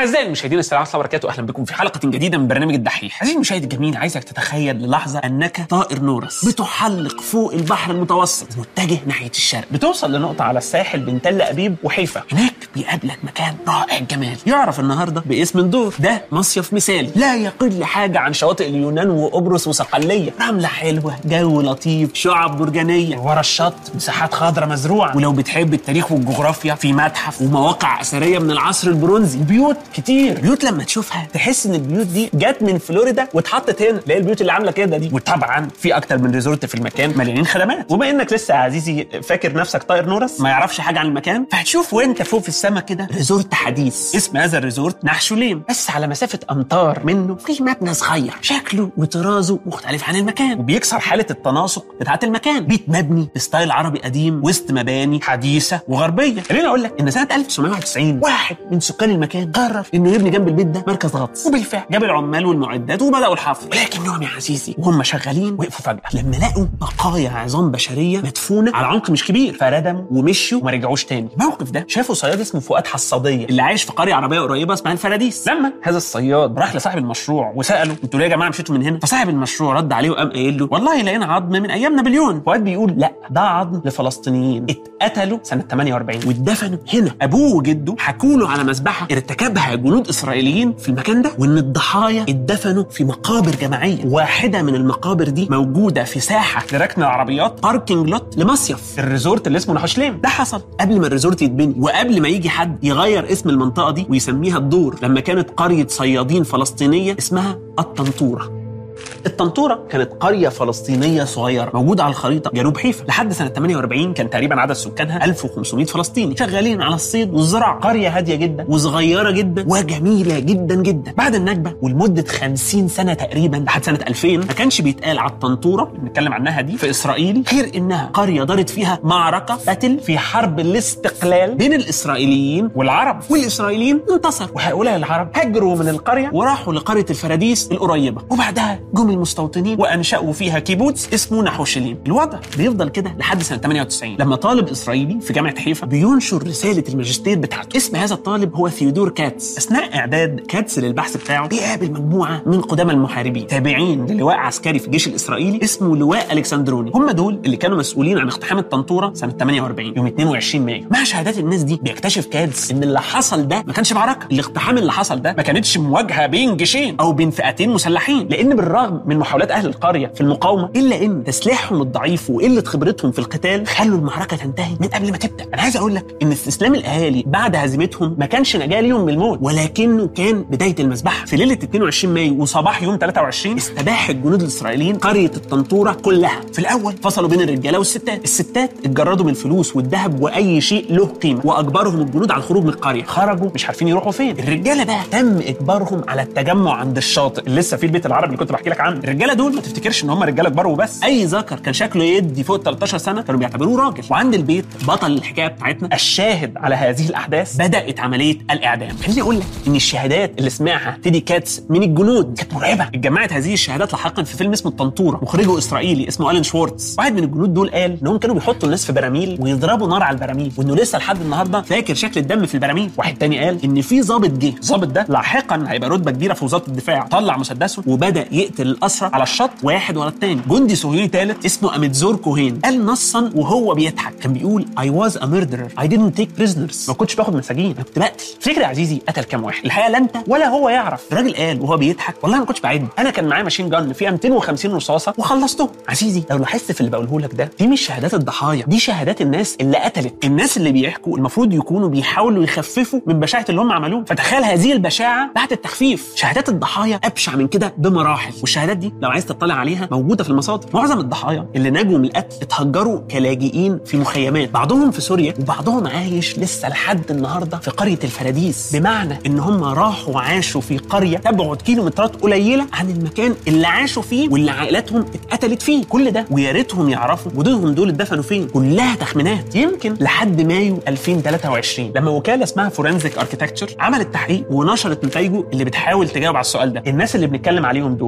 اعزائي المشاهدين السلام عليكم ورحمه الله وبركاته اهلا بكم في حلقه جديده من برنامج الدحيح عزيزي المشاهد الجميل عايزك تتخيل للحظه انك طائر نورس بتحلق فوق البحر المتوسط متجه ناحيه الشرق بتوصل لنقطه على الساحل بين تل ابيب وحيفا هناك بيقابلك مكان رائع الجمال يعرف النهارده باسم الدور ده مصيف مثالي لا يقل حاجه عن شواطئ اليونان وقبرص وصقليه رمله حلوه جو لطيف شعب برجانيه ورا الشط مساحات خضراء مزروعه ولو بتحب التاريخ والجغرافيا في متحف ومواقع اثريه من العصر البرونزي بيوت كتير بيوت لما تشوفها تحس ان البيوت دي جت من فلوريدا واتحطت هنا اللي هي البيوت اللي عامله كده دي وطبعا في اكتر من ريزورت في المكان مليانين خدمات وبما انك لسه يا عزيزي فاكر نفسك طائر نورس ما يعرفش حاجه عن المكان فهتشوف وانت فوق في السما كده ريزورت حديث اسم هذا الريزورت نحشوليم بس على مسافه امتار منه في مبنى صغير شكله وطرازه مختلف عن المكان وبيكسر حاله التناسق بتاعه المكان بيت مبني بستايل عربي قديم وسط مباني حديثه وغربيه خليني اقول لك ان سنه 1991 واحد من سكان المكان قرر انه يبني جنب البيت ده مركز غطس وبالفعل جاب العمال والمعدات وبداوا الحفر ولكنهم يا عزيزي وهم شغالين وقفوا فجاه لما لقوا بقايا عظام بشريه مدفونه على عمق مش كبير فردموا ومشوا وما رجعوش تاني الموقف ده شافه صياد اسمه فؤاد حصاديه اللي عايش في قريه عربيه قريبه اسمها الفراديس لما هذا الصياد راح لصاحب المشروع وساله انتوا ليه يا جماعه مشيتوا من هنا فصاحب المشروع رد عليه وقام قايل له والله لقينا عظم من ايام نابليون فؤاد بيقول لا ده عظم لفلسطينيين اتقتلوا سنه 48 واتدفنوا هنا ابوه وجده حكوا له على مذبحه ارتكبها جنود اسرائيليين في المكان ده وان الضحايا اتدفنوا في مقابر جماعيه واحده من المقابر دي موجوده في ساحه لركن العربيات باركينج لوت لمصيف الريزورت اللي اسمه نحوشليم ده حصل قبل ما الريزورت يتبني وقبل ما يجي حد يغير اسم المنطقه دي ويسميها الدور لما كانت قريه صيادين فلسطينيه اسمها الطنطوره الطنطوره كانت قريه فلسطينيه صغيره موجوده على الخريطه جنوب حيفا لحد سنه 48 كان تقريبا عدد سكانها 1500 فلسطيني شغالين على الصيد والزراعه قريه هاديه جدا وصغيره جدا وجميله جدا جدا بعد النكبه ولمده 50 سنه تقريبا لحد سنه 2000 ما كانش بيتقال على الطنطوره اللي بنتكلم عنها دي في اسرائيل غير انها قريه دارت فيها معركه باتل في حرب الاستقلال بين الاسرائيليين والعرب والاسرائيليين انتصروا وهؤلاء العرب هاجروا من القريه وراحوا لقريه الفراديس القريبه وبعدها جم المستوطنين وانشأوا فيها كيبوتس اسمه نحوشليم الوضع بيفضل كده لحد سنه 98 لما طالب اسرائيلي في جامعه حيفا بينشر رساله الماجستير بتاعته اسم هذا الطالب هو ثيودور كاتس اثناء اعداد كاتس للبحث بتاعه بيقابل مجموعه من قدامى المحاربين تابعين للواء عسكري في الجيش الاسرائيلي اسمه لواء الكسندروني هم دول اللي كانوا مسؤولين عن اقتحام الطنطوره سنه 48 يوم 22 مايو مع شهادات الناس دي بيكتشف كاتس ان اللي حصل ده ما كانش معركه الاقتحام اللي حصل ده ما كانتش مواجهه بين جيشين او بين فئتين مسلحين لان بالرغم من محاولات اهل القريه في المقاومه الا ان تسليحهم الضعيف وقله خبرتهم في القتال خلوا المعركه تنتهي من قبل ما تبدا انا عايز اقول لك ان استسلام الاهالي بعد هزيمتهم ما كانش نجاه ليهم من الموت ولكنه كان بدايه المذبحه في ليله 22 مايو وصباح يوم 23 استباح الجنود الاسرائيليين قريه الطنطوره كلها في الاول فصلوا بين الرجاله والستات الستات اتجردوا من الفلوس والذهب واي شيء له قيمه واجبرهم الجنود على الخروج من القريه خرجوا مش عارفين يروحوا فين الرجاله بقى تم اجبارهم على التجمع عند الشاطئ اللي لسه في البيت العربي اللي كنت بحكي لك عنه الرجاله دول ما تفتكرش ان هم رجاله كبار وبس اي ذكر كان شكله يدي فوق 13 سنه كانوا بيعتبروه راجل وعند البيت بطل الحكايه بتاعتنا الشاهد على هذه الاحداث بدات عمليه الاعدام خليني اقول لك ان الشهادات اللي سمعها تيدي كاتس من الجنود كانت مرعبه اتجمعت هذه الشهادات لاحقا في فيلم اسمه الطنطوره مخرجه اسرائيلي اسمه الين شوارتز واحد من الجنود دول قال انهم كانوا بيحطوا الناس في براميل ويضربوا نار على البراميل وانه لسه لحد النهارده فاكر شكل الدم في البراميل واحد تاني قال ان في ضابط جه الضابط ده لاحقا هيبقى رتبه كبيره في وزاره الدفاع طلع مسدسه وبدا يقتل الاسرى على الشط واحد ورا التاني جندي صهيوني ثالث اسمه اميتزور كوهين قال نصا وهو بيضحك كان بيقول I was a murderer I didn't take prisoners ما كنتش باخد مساجين انا كنت بقتل تفتكر يا عزيزي قتل كام واحد الحقيقه لا انت ولا هو يعرف الراجل قال وهو بيضحك والله ما كنتش بعد انا كان معايا ماشين جن فيها 250 رصاصه وخلصتهم عزيزي لو لاحظت في اللي بقوله لك ده دي مش شهادات الضحايا دي شهادات الناس اللي قتلت الناس اللي بيحكوا المفروض يكونوا بيحاولوا يخففوا من بشاعه اللي هم عملوه فتخيل هذه البشاعه بعد التخفيف شهادات الضحايا ابشع من كده بمراحل والشهادات دي لو عايز تطلع عليها موجوده في المصادر معظم الضحايا اللي نجوا من القتل اتهجروا كلاجئين في مخيمات بعضهم في سوريا وبعضهم عايش لسه لحد النهارده في قريه الفراديس بمعنى ان هم راحوا عاشوا في قريه تبعد كيلومترات قليله عن المكان اللي عاشوا فيه واللي عائلاتهم اتقتلت فيه كل ده ويا ريتهم يعرفوا جدودهم دول اتدفنوا فين كلها تخمينات يمكن لحد مايو 2023 لما وكاله اسمها فورنزيك اركيتكتشر عملت تحقيق ونشرت نتائجه اللي بتحاول تجاوب على السؤال ده الناس اللي بنتكلم عليهم دول اتدفنوا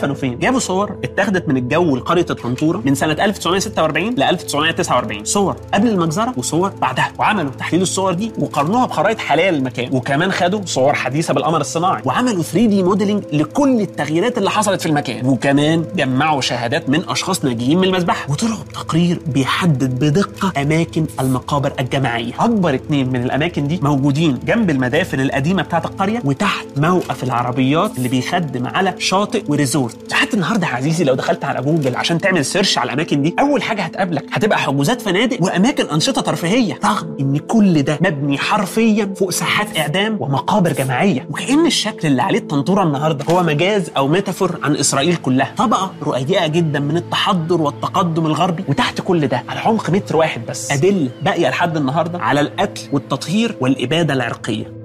كانوا فين جابوا صور اتاخدت من الجو لقريه الطنطوره من سنه 1946 ل 1949 صور قبل المجزره وصور بعدها وعملوا تحليل الصور دي وقارنوها بخرائط حاليه للمكان وكمان خدوا صور حديثه بالقمر الصناعي وعملوا 3 دي موديلنج لكل التغييرات اللي حصلت في المكان وكمان جمعوا شهادات من اشخاص ناجيين من المذبحه وطلعوا بتقرير بيحدد بدقه اماكن المقابر الجماعيه اكبر اتنين من الاماكن دي موجودين جنب المدافن القديمه بتاعت القريه وتحت موقف العربيات اللي بيخدم على شاطئ وريزورت لحد النهارده يا عزيزي لو دخلت على جوجل عشان تعمل سيرش على الاماكن دي اول حاجه هتقابلك هتبقى حجوزات فنادق واماكن انشطه ترفيهيه رغم ان كل ده مبني حرفيا فوق ساحات اعدام ومقابر جماعيه وكان الشكل اللي عليه الطنطوره النهارده هو مجاز او ميتافور عن اسرائيل كلها طبقه رؤيئه جدا من التحضر والتقدم الغربي وتحت كل ده على عمق متر واحد بس ادله باقيه لحد النهارده على القتل والتطهير والاباده العرقيه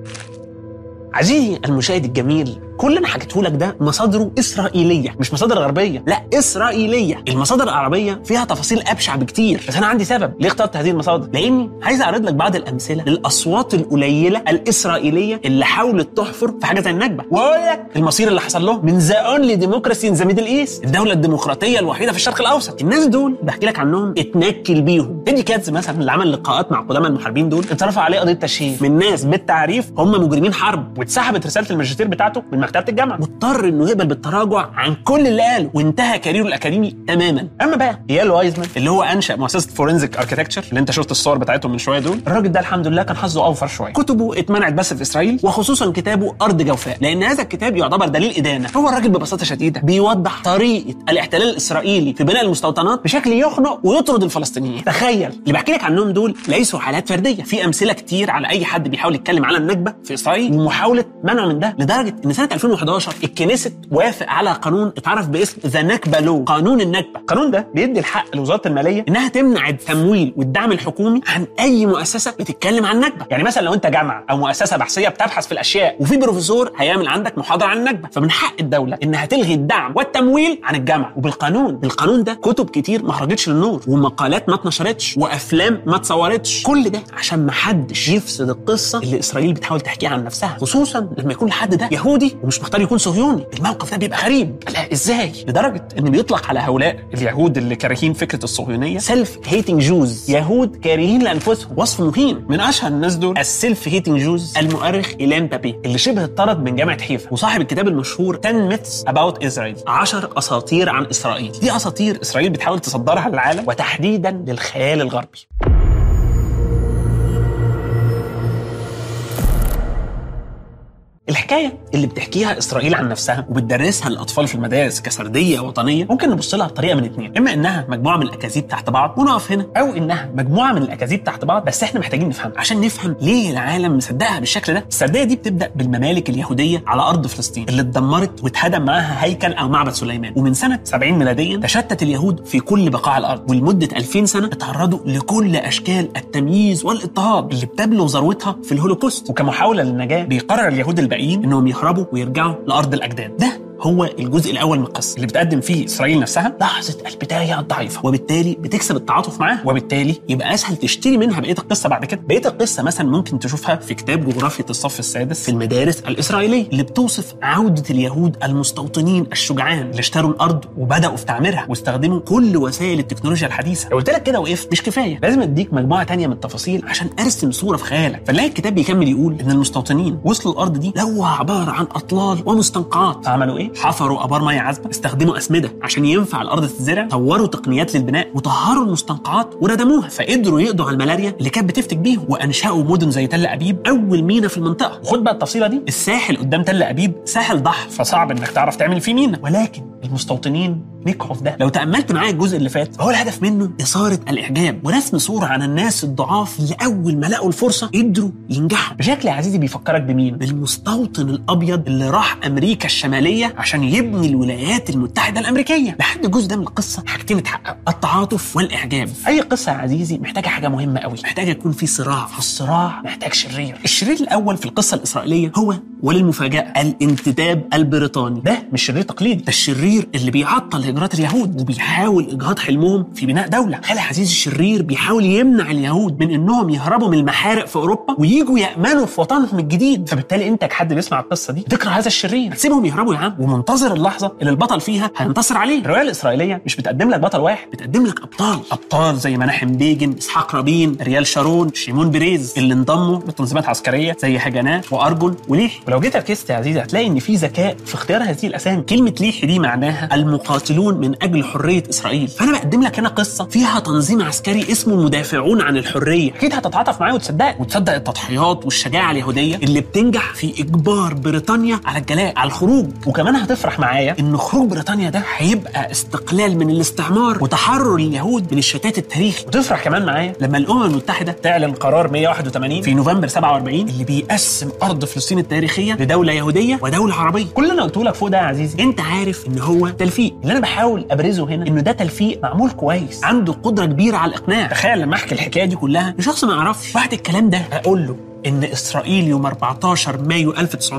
عزيزي المشاهد الجميل كل اللي انا حكيته لك ده مصادره اسرائيليه مش مصادر غربيه لا اسرائيليه المصادر العربيه فيها تفاصيل ابشع بكتير بس انا عندي سبب ليه اخترت هذه المصادر لاني عايز اعرض لك بعض الامثله للاصوات القليله الاسرائيليه اللي حاولت تحفر في حاجه زي النكبه واقول لك المصير اللي حصل لهم من ذا اونلي ديموكراسي ان ذا ميدل ايست الدوله الديمقراطيه الوحيده في الشرق الاوسط الناس دول بحكي لك عنهم اتنكل بيهم تيدي كاتز مثلا اللي عمل لقاءات مع قدامى المحاربين دول اترفع عليه قضيه تشهير من ناس بالتعريف هم مجرمين حرب واتسحبت رساله الماجستير بتاعته من مكتبه الجامعه واضطر انه يقبل بالتراجع عن كل اللي قاله وانتهى كاريره الاكاديمي تماما اما بقى ايال وايزمان اللي هو انشا مؤسسه فورنزيك اركتكتشر اللي انت شفت الصور بتاعتهم من شويه دول الراجل ده الحمد لله كان حظه اوفر شويه كتبه اتمنعت بس في اسرائيل وخصوصا كتابه ارض جوفاء لان هذا الكتاب يعتبر دليل ادانه هو الراجل ببساطه شديده بيوضح طريقه الاحتلال الاسرائيلي في بناء المستوطنات بشكل يخنق ويطرد الفلسطينيين تخيل اللي بحكي لك عنهم دول ليسوا حالات فرديه في امثله كتير على اي حد بيحاول يتكلم على النكبه في اسرائيل ومحاوله منعه من ده لدرجه ان سنه 2011 الكنيست وافق على قانون اتعرف باسم ذا نكبه لو قانون النكبه القانون ده بيدي الحق لوزاره الماليه انها تمنع التمويل والدعم الحكومي عن اي مؤسسه بتتكلم عن النكبه يعني مثلا لو انت جامعه او مؤسسه بحثيه بتبحث في الاشياء وفي بروفيسور هيعمل عندك محاضره عن النكبه فمن حق الدوله انها تلغي الدعم والتمويل عن الجامعه وبالقانون بالقانون ده كتب كتير ما خرجتش للنور ومقالات ما اتنشرتش وافلام ما اتصورتش كل ده عشان ما حدش يفسد القصه اللي اسرائيل بتحاول تحكيها عن نفسها خصوصا لما يكون الحد ده يهودي ومش مختار يكون صهيوني الموقف ده بيبقى غريب لا ازاي لدرجه ان بيطلق على هؤلاء اليهود اللي كارهين فكره الصهيونيه سيلف هيتنج جوز يهود كارهين لانفسهم وصف مهين من اشهر الناس دول السيلف هيتنج جوز المؤرخ ايلان بابي اللي شبه اتطرد من جامعه حيفا وصاحب الكتاب المشهور 10 ميثس اباوت اسرائيل 10 اساطير عن اسرائيل دي اساطير اسرائيل بتحاول تصدرها للعالم وتحديدا للخيال الغربي الحكايه اللي بتحكيها اسرائيل عن نفسها وبتدرسها للاطفال في المدارس كسرديه وطنيه ممكن نبص لها بطريقه من اتنين اما انها مجموعه من الاكاذيب تحت بعض ونقف هنا او انها مجموعه من الاكاذيب تحت بعض بس احنا محتاجين نفهم عشان نفهم ليه العالم مصدقها بالشكل ده السرديه دي بتبدا بالممالك اليهوديه على ارض فلسطين اللي اتدمرت واتهدم معاها هيكل او معبد سليمان ومن سنه 70 ميلاديا تشتت اليهود في كل بقاع الارض ولمده 2000 سنه اتعرضوا لكل اشكال التمييز والاضطهاد اللي بتبلغ ذروتها في الهولوكوست وكمحاوله للنجاه بيقرر اليهود الباقيين انهم يهربوا ويرجعوا لارض الاجداد ده هو الجزء الاول من القصه اللي بتقدم فيه اسرائيل نفسها لحظه البدايه الضعيفه وبالتالي بتكسب التعاطف معاها وبالتالي يبقى اسهل تشتري منها بقيه القصه بعد كده بقيه القصه مثلا ممكن تشوفها في كتاب جغرافيا الصف السادس في المدارس الاسرائيليه اللي بتوصف عوده اليهود المستوطنين الشجعان اللي اشتروا الارض وبداوا في تعميرها واستخدموا كل وسائل التكنولوجيا الحديثه لو قلت لك كده وقفت مش كفايه لازم اديك مجموعه تانية من التفاصيل عشان ارسم صوره في خيالك فنلاقي الكتاب بيكمل يقول ان المستوطنين وصلوا الارض دي لوها عباره عن اطلال ومستنقعات فعملوا ايه حفروا ابار ميه عذبه استخدموا اسمده عشان ينفع الارض تتزرع طوروا تقنيات للبناء وطهروا المستنقعات وردموها فقدروا يقضوا على الملاريا اللي كانت بتفتك بيهم وانشاوا مدن زي تل ابيب اول مينا في المنطقه وخد بقى التفصيله دي الساحل قدام تل ابيب ساحل ضحل فصعب انك تعرف تعمل فيه مينا ولكن المستوطنين نجحوا في ده لو تاملت معايا الجزء اللي فات هو الهدف منه اثاره الاعجاب ورسم صوره عن الناس الضعاف اللي اول ما لقوا الفرصه قدروا ينجحوا بشكل يا عزيزي بيفكرك بمين بالمستوطن الابيض اللي راح امريكا الشماليه عشان يبني الولايات المتحده الامريكيه لحد الجزء ده من القصه حاجتين اتحققوا التعاطف والاعجاب اي قصه يا عزيزي محتاجه حاجه مهمه قوي محتاجه يكون في صراع فالصراع محتاج شرير الشرير الاول في القصه الاسرائيليه هو وللمفاجاه الانتداب البريطاني ده مش شرير تقليدي ده الشرير اللي بيعطل هجرات اليهود وبيحاول اجهاض حلمهم في بناء دوله خالي عزيز الشرير بيحاول يمنع اليهود من انهم يهربوا من المحارق في اوروبا ويجوا يامنوا في وطنهم الجديد فبالتالي انت كحد بيسمع القصه دي تكره هذا الشرير تسيبهم يهربوا يا عم ومنتظر اللحظه اللي البطل فيها هينتصر عليه الروايه الاسرائيليه مش بتقدم لك بطل واحد بتقدم لك ابطال ابطال زي مناحم بيجن اسحاق رابين ريال شارون شيمون بيريز اللي انضموا لتنظيمات عسكريه زي هجناه وارجون وليحي ولو جيت ركزت يا عزيزي هتلاقي ان في ذكاء في اختيار هذه الاسامي كلمه ليحي دي معناها المقاتلون من اجل حريه اسرائيل فانا بقدم لك هنا قصه فيها تنظيم عسكري اسمه المدافعون عن الحريه اكيد هتتعاطف معايا وتصدق وتصدق التضحيات والشجاعه اليهوديه اللي بتنجح في اجبار بريطانيا على الجلاء على الخروج وكمان هتفرح معايا ان خروج بريطانيا ده هيبقى استقلال من الاستعمار وتحرر اليهود من الشتات التاريخي وتفرح كمان معايا لما الامم المتحده تعلن قرار 181 في نوفمبر 47 اللي بيقسم ارض فلسطين التاريخيه لدوله يهوديه ودوله عربيه كل اللي انا قلته لك فوق ده يا عزيزي انت عارف ان هو تلفيق اللي انا بحاول ابرزه هنا انه ده تلفيق معمول كويس عنده قدره كبيره على الاقناع تخيل لما احكي الحكايه دي كلها لشخص ما يعرفش بعد الكلام ده اقول له ان اسرائيل يوم 14 مايو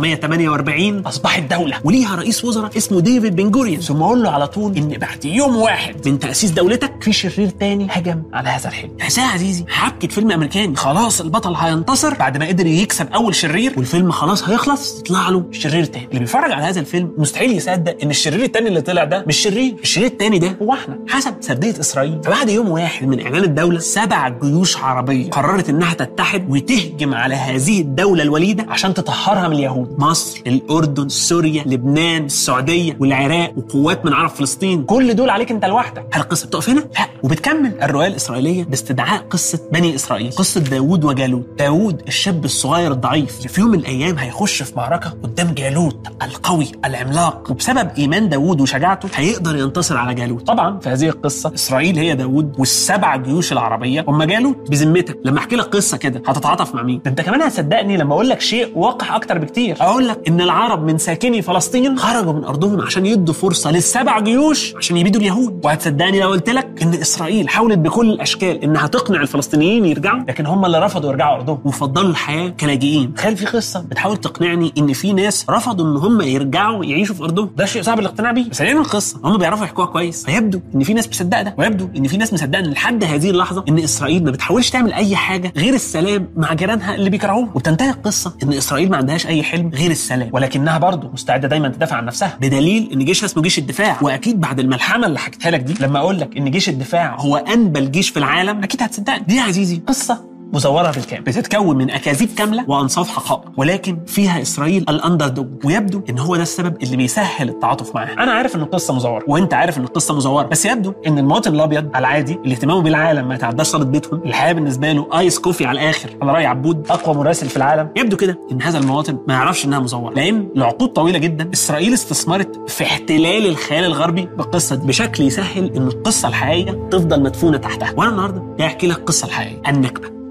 1948 اصبحت دوله وليها رئيس وزراء اسمه ديفيد بن جوريون ثم اقول له على طول ان بعد يوم واحد من تاسيس دولتك في شرير تاني هجم على هذا الحلم يا عزيزي حبكه فيلم امريكاني خلاص البطل هينتصر بعد ما قدر يكسب اول شرير والفيلم خلاص هيخلص يطلع له شرير تاني اللي بيتفرج على هذا الفيلم مستحيل يصدق ان الشرير التاني اللي طلع ده مش شرير الشرير التاني ده هو احنا حسب سرديه اسرائيل فبعد يوم واحد من اعلان الدوله سبع جيوش عربيه قررت انها تتحد وتهجم على هذه الدوله الوليده عشان تطهرها من اليهود مصر الاردن سوريا لبنان السعوديه والعراق وقوات من عرب فلسطين كل دول عليك انت لوحدك هل القصه بتقف هنا لا وبتكمل الروايه الاسرائيليه باستدعاء قصه بني اسرائيل قصه داوود وجالوت داوود الشاب الصغير الضعيف اللي في يوم من الايام هيخش في معركه قدام جالوت القوي العملاق وبسبب ايمان داوود وشجاعته هيقدر ينتصر على جالوت طبعا في هذه القصه اسرائيل هي داوود والسبع جيوش العربيه هم جالوت بذمتك لما احكي لك قصه كده هتتعاطف مع مين ده انت كمان هتصدقني لما اقول لك شيء واقع اكتر بكتير اقول لك ان العرب من ساكني فلسطين خرجوا من ارضهم عشان يدوا فرصه للسبع جيوش عشان يبيدوا اليهود وهتصدقني لو قلت لك ان اسرائيل حاولت بكل الاشكال انها تقنع الفلسطينيين يرجعوا لكن هم اللي رفضوا يرجعوا ارضهم وفضلوا الحياه كلاجئين تخيل في قصه بتحاول تقنعني ان في ناس رفضوا ان هم يرجعوا يعيشوا في ارضهم ده شيء صعب الاقتناع بيه بس هي القصه هم بيعرفوا يحكوها كويس فيبدو ان في ناس مصدقه ده ويبدو ان في ناس مصدقه ان لحد هذه اللحظه ان اسرائيل ما بتحاولش تعمل اي حاجه غير السلام مع جيرانها اللي بيكرهوها وبتنتهي القصه ان اسرائيل ما عندهاش اي حلم غير السلام ولكنها برضه مستعده دايما تدافع عن نفسها بدليل ان جيشها اسمه جيش الدفاع واكيد بعد الملحمه اللي حكيتها لك دي لما اقول لك ان جيش الدفاع هو انبل جيش في العالم اكيد هتصدقني دي يا عزيزي قصه مزوره بالكامل بتتكون من اكاذيب كامله وانصاف حقائق ولكن فيها اسرائيل الاندر دوج ويبدو ان هو ده السبب اللي بيسهل التعاطف معاها انا عارف ان القصه مزوره وانت عارف ان القصه مزوره بس يبدو ان المواطن الابيض العادي اللي اهتمامه بالعالم ما يتعداش صاله بيتهم الحياه بالنسبه له ايس كوفي على الاخر على راي عبود اقوى مراسل في العالم يبدو كده ان هذا المواطن ما يعرفش انها مزوره لان لعقود طويله جدا اسرائيل استثمرت في احتلال الخيال الغربي بالقصه دي بشكل يسهل ان القصه الحقيقيه تفضل مدفونه تحتها وانا النهارده جاي احكي لك القصه الحقيقيه النكبه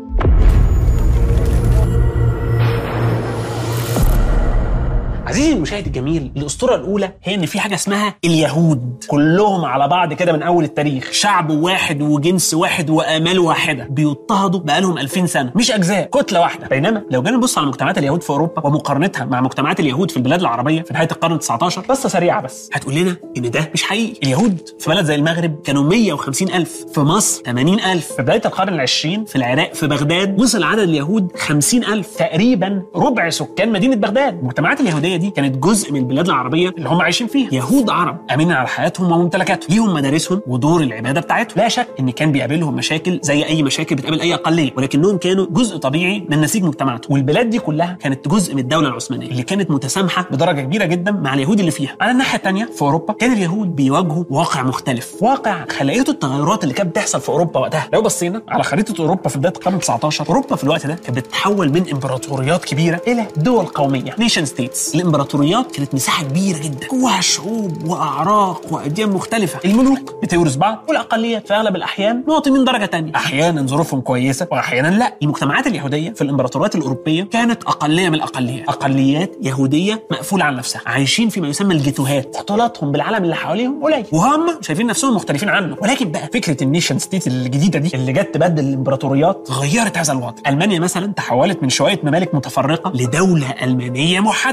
عزيزي المشاهد الجميل الاسطوره الاولى هي ان في حاجه اسمها اليهود كلهم على بعض كده من اول التاريخ شعب واحد وجنس واحد وامال واحده بيضطهدوا بقالهم 2000 سنه مش اجزاء كتله واحده بينما لو جينا نبص على مجتمعات اليهود في اوروبا ومقارنتها مع مجتمعات اليهود في البلاد العربيه في نهايه القرن ال19 قصه سريعه بس هتقول لنا ان ده مش حقيقي اليهود في بلد زي المغرب كانوا 150 الف في مصر 80 الف في بدايه القرن العشرين في العراق في بغداد وصل عدد اليهود 50 الف تقريبا ربع سكان مدينه بغداد المجتمعات اليهوديه دي كانت جزء من البلاد العربيه اللي هم عايشين فيها يهود عرب امنين على حياتهم وممتلكاتهم ليهم مدارسهم ودور العباده بتاعتهم لا شك ان كان بيقابلهم مشاكل زي اي مشاكل بتقابل اي اقليه ولكنهم كانوا جزء طبيعي من نسيج مجتمعاتهم والبلاد دي كلها كانت جزء من الدوله العثمانيه اللي كانت متسامحه بدرجه كبيره جدا مع اليهود اللي فيها على الناحيه الثانيه في اوروبا كان اليهود بيواجهوا واقع مختلف واقع خلقته التغيرات اللي كانت بتحصل في اوروبا وقتها لو بصينا على خريطه اوروبا في بدايه القرن 19 اوروبا في الوقت ده كانت بتتحول من امبراطوريات كبيره الى دول قوميه نيشن ستيتس الامبراطوريات كانت مساحه كبيره جدا جواها شعوب واعراق واديان مختلفه الملوك بتورث بعض والاقليات في اغلب الاحيان مواطنين درجه ثانيه احيانا ظروفهم كويسه واحيانا لا المجتمعات اليهوديه في الامبراطوريات الاوروبيه كانت اقليه من الاقليات اقليات يهوديه مقفوله عن نفسها عايشين فيما يسمى الجيتوهات اختلاطهم بالعالم اللي حواليهم قليل وهم شايفين نفسهم مختلفين عنه ولكن بقى فكره النيشن ستيت الجديده دي اللي جت تبدل الامبراطوريات غيرت هذا الوضع المانيا مثلا تحولت من شويه ممالك متفرقه لدوله المانيه موحده وكذلك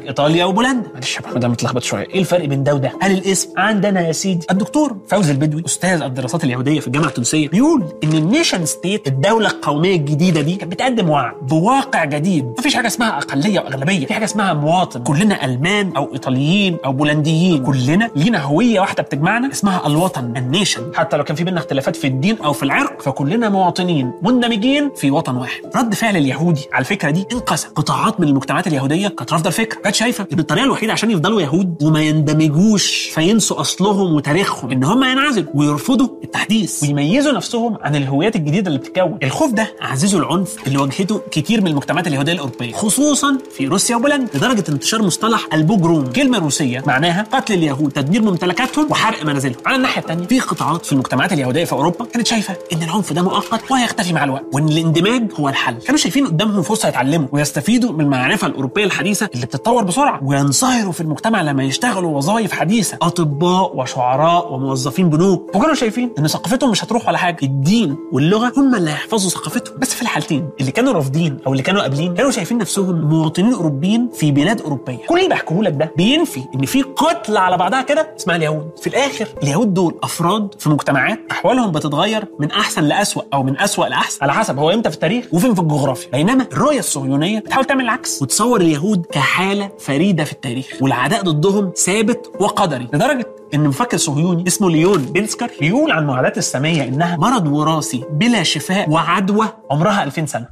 عندك ايطاليا وبولندا معلش يا ابو حميد انا متلخبط شويه ايه الفرق بين ده وده هل الاسم عندنا يا سيدي الدكتور فوزي البدوي استاذ الدراسات اليهوديه في الجامعه التونسيه بيقول ان النيشن ستيت الدوله القوميه الجديده دي كانت بتقدم وعي بواقع جديد مفيش حاجه اسمها اقليه واغلبيه في حاجه اسمها مواطن كلنا المان او ايطاليين او بولنديين كلنا لينا هويه واحده بتجمعنا اسمها الوطن النيشن حتى لو كان في بينا اختلافات في الدين او في العرق فكلنا مواطنين مندمجين في وطن واحد رد فعل اليهودي على الفكره دي انقسم قطاعات من المجتمعات اليهوديه كانت رافضه الفكره كانت شايفه ان الطريقه الوحيده عشان يفضلوا يهود وما يندمجوش فينسوا اصلهم وتاريخهم ان هم ينعزلوا ويرفضوا التحديث ويميزوا نفسهم عن الهويات الجديده اللي بتتكون الخوف ده عززوا العنف اللي واجهته كتير من المجتمعات اليهوديه الاوروبيه خصوصا في روسيا وبولندا لدرجه انتشار مصطلح البوجروم كلمه روسيه معناها قتل اليهود تدمير ممتلكاتهم وحرق منازلهم على الناحيه الثانيه في قطاعات في المجتمعات اليهوديه في اوروبا كانت شايفه ان العنف ده مؤقت وهيختفي مع الوقت وان الاندماج هو الحل كانوا شايفين قدامهم فرصه يتعلموا ويستفيدوا من المعرفه الاوروبيه الحديثه اللي بتتطور بسرعه وينصهروا في المجتمع لما يشتغلوا وظائف حديثه اطباء وشعراء وموظفين بنوك وكانوا شايفين ان ثقافتهم مش هتروح ولا حاجه الدين واللغه هم اللي هيحفظوا ثقافتهم بس في الحالتين اللي كانوا رافضين او اللي كانوا قابلين كانوا شايفين نفسهم مواطنين اوروبيين في بلاد اوروبيه كل اللي بحكيه لك ده بينفي ان في كتله على بعضها كده اسمها اليهود في الاخر اليهود دول افراد في مجتمعات احوالهم بتتغير من احسن لاسوأ او من اسوأ لاحسن على حسب هو امتى في التاريخ وفين في الجغرافيا بينما الرؤيه الصهيونيه بتحاول تعمل العكس وتصور اليهود كحاله فريده في التاريخ والعداء ضدهم ثابت وقدري لدرجه ان مفكر صهيوني اسمه ليون بيلسكر بيقول عن المعاداه الساميه انها مرض وراثي بلا شفاء وعدوى عمرها 2000 سنه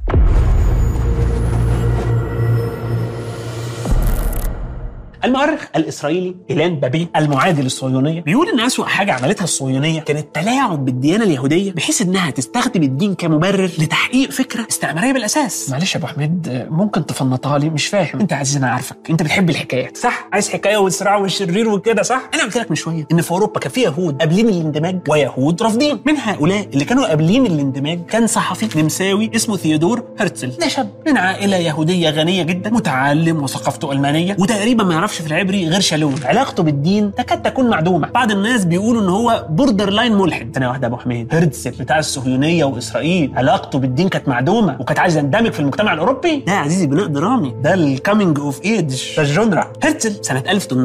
المؤرخ الاسرائيلي ايلان بابي المعادي للصهيونيه بيقول ان اسوأ حاجه عملتها الصهيونيه كانت التلاعب بالديانه اليهوديه بحيث انها تستخدم الدين كمبرر لتحقيق فكره استعماريه بالاساس معلش يا ابو حميد ممكن تفنطها لي مش فاهم انت عزيز انا عارفك انت بتحب الحكايات صح عايز حكايه والصراع والشرير وكده صح انا قلت لك من شويه ان في اوروبا كان في يهود قابلين الاندماج ويهود رافضين من هؤلاء اللي كانوا قابلين الاندماج كان صحفي نمساوي اسمه ثيودور هرتزل ده شاب من عائله يهوديه غنيه جدا متعلم وثقافته المانيه وتقريبا ما يعرفش في العبري غير شالوم علاقته بالدين تكاد تكون معدومه بعض الناس بيقولوا ان هو بوردر لاين ملحد ثانيه واحده يا ابو حميد هرتزل بتاع الصهيونيه واسرائيل علاقته بالدين كانت معدومه وكانت عايز يندمج في المجتمع الاوروبي ده يا عزيزي بناء درامي ده الكامينج اوف ايدج ده الجونرا هرتزل سنه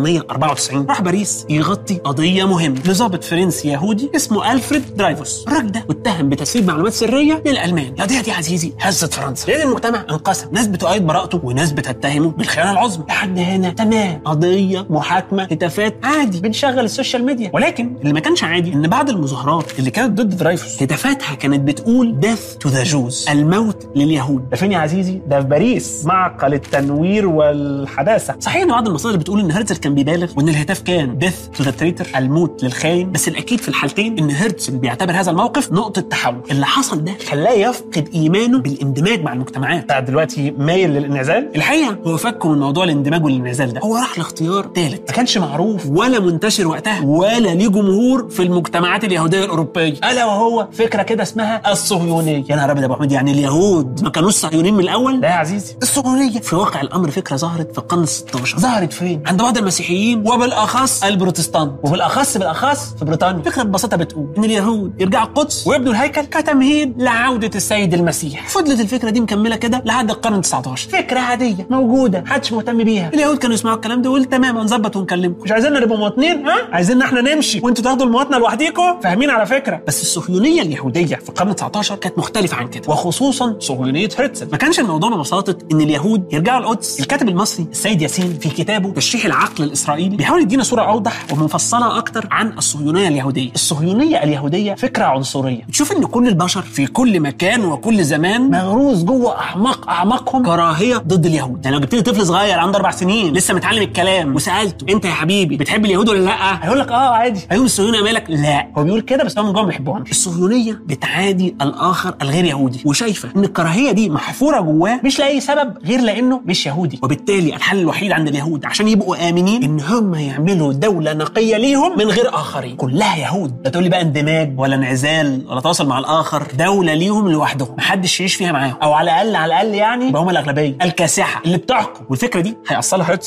1894 راح باريس يغطي قضيه مهمه لضابط فرنسي يهودي اسمه الفريد درايفوس الراجل ده اتهم بتسريب معلومات سريه للالمان القضيه دي يا عزيزي هزت فرنسا لان المجتمع انقسم ناس بتؤيد براءته وناس بتتهمه بالخيانه العظمى لحد هنا تمام قضيه محاكمه هتافات عادي بنشغل السوشيال ميديا ولكن اللي ما كانش عادي ان بعد المظاهرات اللي كانت ضد درايفوس هتافاتها كانت بتقول ديث تو ذا جوز الموت لليهود ده فين يا عزيزي ده في باريس معقل التنوير والحداثه صحيح ان بعض المصادر بتقول ان هرتزل كان بيبالغ وان الهتاف كان ديث تو ذا تريتر الموت للخاين بس الاكيد في الحالتين ان هرتزل بيعتبر هذا الموقف نقطه تحول اللي حصل ده خلاه يفقد ايمانه بالاندماج مع المجتمعات بتاع دلوقتي مايل للانعزال الحقيقه هو فكه من موضوع الاندماج والانعزال ده هو راح لاختيار ثالث ما كانش معروف ولا منتشر وقتها ولا ليه جمهور في المجتمعات اليهوديه الاوروبيه الا وهو فكره كده اسمها الصهيونيه يا نهار ابيض يا ابو حميد يعني اليهود ما كانوش صهيونيين من الاول لا يا عزيزي الصهيونيه في واقع الامر فكره ظهرت في القرن ال 16 ظهرت فين عند بعض المسيحيين وبالاخص البروتستانت وبالاخص بالاخص في بريطانيا فكره ببساطه بتقول ان اليهود يرجعوا القدس ويبنوا الهيكل كتمهيد لعوده السيد المسيح فضلت الفكره دي مكمله كده لحد القرن ال 19 فكره عاديه موجوده محدش مهتم بيها اليهود كانوا يسمعوا الكلام ده ويقولوا تمام هنظبط ونكلمكم مش عايزيننا نبقى مواطنين ها عايزيننا احنا نمشي وانتوا تاخدوا المواطنه لوحديكم فاهمين على فكره بس الصهيونيه اليهوديه في القرن ال 19 كانت مختلفه عن كده وخصوصا صهيونيه هرتزل ما كانش الموضوع ببساطه ان اليهود يرجعوا القدس الكاتب المصري السيد ياسين في كتابه تشريح العقل الاسرائيلي بيحاول يدينا صوره اوضح ومفصله اكتر عن الصهيونيه اليهوديه الصهيونيه اليهوديه فكره عنصريه بتشوف ان كل البشر في كل مكان وكل زمان مغروس جوه اعماق اعماقهم كراهيه ضد اليهود يعني لو جبت لي طفل صغير عنده اربع سنين لسه متعلم الكلام وسالته انت يا حبيبي بتحب اليهود ولا لا هيقول لك اه عادي هيقول الصهيونيه مالك لا هو بيقول كده بس هو من جوه ما بيحبهمش الصهيونيه بتعادي الاخر الغير يهودي وشايفه ان الكراهيه دي محفوره جواه مش لاي سبب غير لانه مش يهودي وبالتالي الحل الوحيد عند اليهود عشان يبقوا امنين ان هم يعملوا دوله نقيه ليهم من غير اخرين كلها يهود لا تقول لي بقى اندماج ولا انعزال ولا تواصل مع الاخر دوله ليهم لوحدهم محدش يعيش فيها معاهم او على الاقل على الاقل يعني يبقى هم الاغلبيه الكاسحه اللي بتحكم والفكره دي هيأصلها هرتزل في كتابه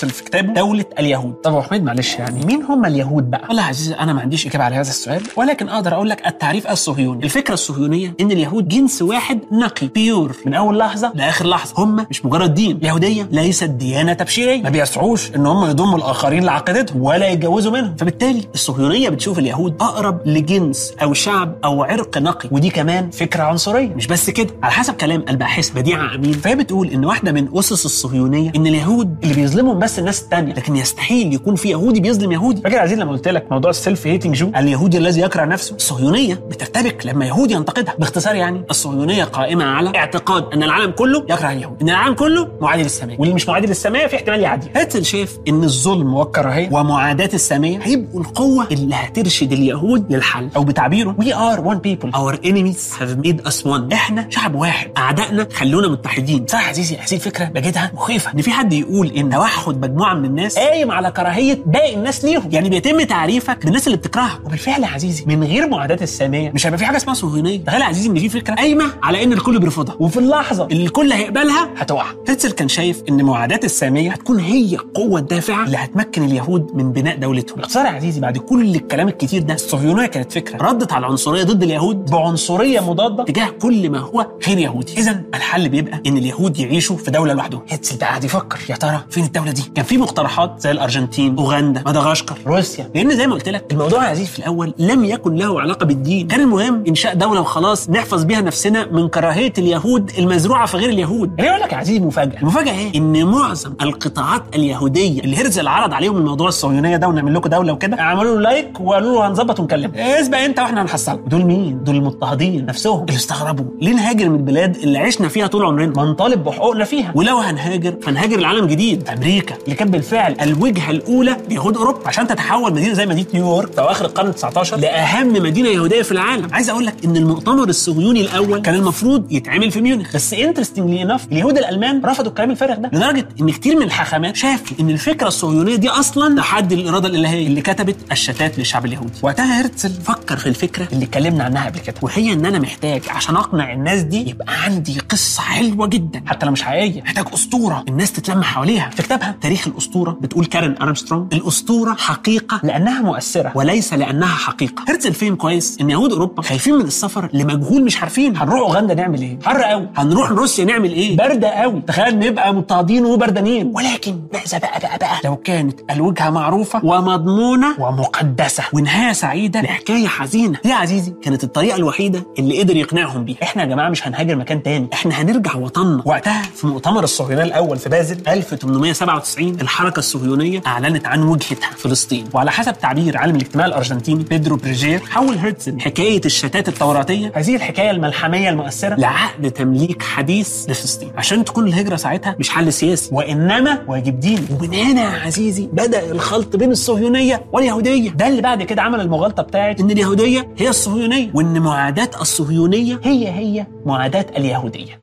انشاء دوله اليهود طب يا حميد معلش يعني مين هم اليهود بقى والله يا عزيزي انا ما عنديش اجابه على هذا السؤال ولكن اقدر اقول لك التعريف الصهيوني الفكره الصهيونيه ان اليهود جنس واحد نقي بيور من اول لحظه لاخر لحظه هم مش مجرد دين اليهوديه ليست ديانه تبشيريه ما بيسعوش ان هم يضموا الاخرين لعقيدتهم ولا يتجوزوا منهم فبالتالي الصهيونيه بتشوف اليهود اقرب لجنس او شعب او عرق نقي ودي كمان فكره عنصريه مش بس كده على حسب كلام الباحث بديعه امين فهي بتقول ان واحده من اسس الصهيونيه ان اليهود اللي بيظلمهم بس الناس الثانيه لكن يستحيل يكون في يهودي بيظلم يهودي فاكر يا عزيز لما قلت لك موضوع السيلف هيتنج جو اليهودي الذي يكره نفسه الصهيونيه بترتبك لما يهودي ينتقدها باختصار يعني الصهيونيه قائمه على اعتقاد ان العالم كله يكره اليهود ان العالم كله معادي للسماء واللي مش معادي للسماء في احتمال يعدي هاتل شايف ان الظلم والكراهيه ومعاداه الساميه هيبقوا القوه اللي هترشد اليهود للحل او بتعبيره we are one people our enemies have made us one احنا شعب واحد اعدائنا خلونا متحدين صح يا عزيزي هذه الفكره بجدها مخيفه ان في حد يقول ان توحد مجموعه من الناس قايم على كراهيه باقي الناس ليهم يعني بيتم تعريفك بالناس اللي بتكرهها وبالفعل يا عزيزي من غير معاداه الساميه مش هيبقى في حاجه اسمها صهيونيه تخيل يا عزيزي ان في فكره قايمه على ان الكل بيرفضها وفي اللحظه اللي الكل هيقبلها هتقع هرتزل كان شايف ان معاداه الساميه هتكون هي القوه الدافعه اللي هتمكن اليهود من بناء دولتهم باختصار يا عزيزي بعد كل الكلام الكتير ده الصهيونيه كانت فكره ردت على العنصريه ضد اليهود بعنصريه مضاده تجاه كل ما هو غير يهودي اذا الحل بيبقى ان اليهود يعيشوا في دوله لوحدهم هرتزل بقى قاعد يفكر يا ترى فين الدوله دي كان في مقترحات زي الارجنتين اوغندا مدغشقر روسيا لان زي ما قلت لك الموضوع يا عزيزي في الاول لم يكن له علاقه بالدين كان المهم انشاء دوله وخلاص نحفظ بيها نفسنا من كراهيه اليهود المزروعه في غير اليهود انا اقول لك يا عزيزي مفاجاه المفاجاه ايه ان معظم القطاعات اليهوديه اللي هرتزل عرض عليهم الموضوع الصهيونيه ده ونعمل لكم دوله وكده عملوا له لايك وقالوا له هنظبط ونكلم اسبق انت واحنا هنحصلك دول مين دول المضطهدين نفسهم اللي استغربوا ليه نهاجر من البلاد اللي عشنا فيها طول عمرنا ما نطالب بحقوقنا فيها ولو هنهاجر فنهاجر لعالم جديد امريكا اللي كانت بالفعل الوجهه الاولى ليهود اوروبا عشان تتحول مدينه زي مدينه نيويورك في اواخر القرن 19 لاهم مدينه يهوديه في العالم عايز اقول لك ان المؤتمر الصهيوني الاول كان المفروض يتعمل في ميونخ بس انترستنجلي انف اليهود الالمان رفضوا الكلام الفارغ ده لدرجه ان كتير من الحاخامات شافوا ان الفكره الصهيونيه دي اصلا تحدي الاراده الالهيه اللي كتبت الشتات للشعب اليهودي وقتها هرتزل فكر في الفكره اللي اتكلمنا عنها قبل كده وهي ان انا محتاج عشان اقنع الناس دي يبقى عندي قصه حلوه جدا حتى لو مش حقيقيه محتاج اسطوره الناس تتلم حواليها في كتابها تاريخ الاسطوره بتقول كارين ارمسترونج الاسطوره حقيقه لانها مؤثره وليس لانها حقيقه هرتزل فهم كويس ان يهود اوروبا خايفين من السفر لمجهول مش عارفين هنروح اوغندا نعمل ايه حر قوي هنروح روسيا نعمل ايه بارده قوي تخيل نبقى مضطهدين وبردانين ولكن ماذا بقى بقى بقى لو كانت الوجهه معروفه ومضمونه ومقدسه ونهايه سعيده لحكايه حزينه دي يا عزيزي كانت الطريقه الوحيده اللي قدر يقنعهم بيها احنا يا جماعه مش هنهاجر مكان تاني احنا هنرجع وطننا وقتها في مؤتمر الصهيونيه الاول في بازل 1897 الحركه الصهيونيه اعلنت عن وجهتها فلسطين وعلى حسب تعبير عالم الاجتماع الارجنتيني بيدرو بريجير حول هرتزل حكايه الشتات التوراتيه هذه الحكايه الملحميه المؤثره لعقد تمليك حديث لفلسطين عشان تكون الهجره ساعتها مش حل سياسي وانما واجب ديني ومن هنا يا عزيزي بدا الخلط بين الصهيونيه واليهوديه ده اللي بعد كده عمل المغالطه بتاعت ان اليهوديه هي الصهيونيه وان معاداه الصهيونيه هي هي معاداه اليهوديه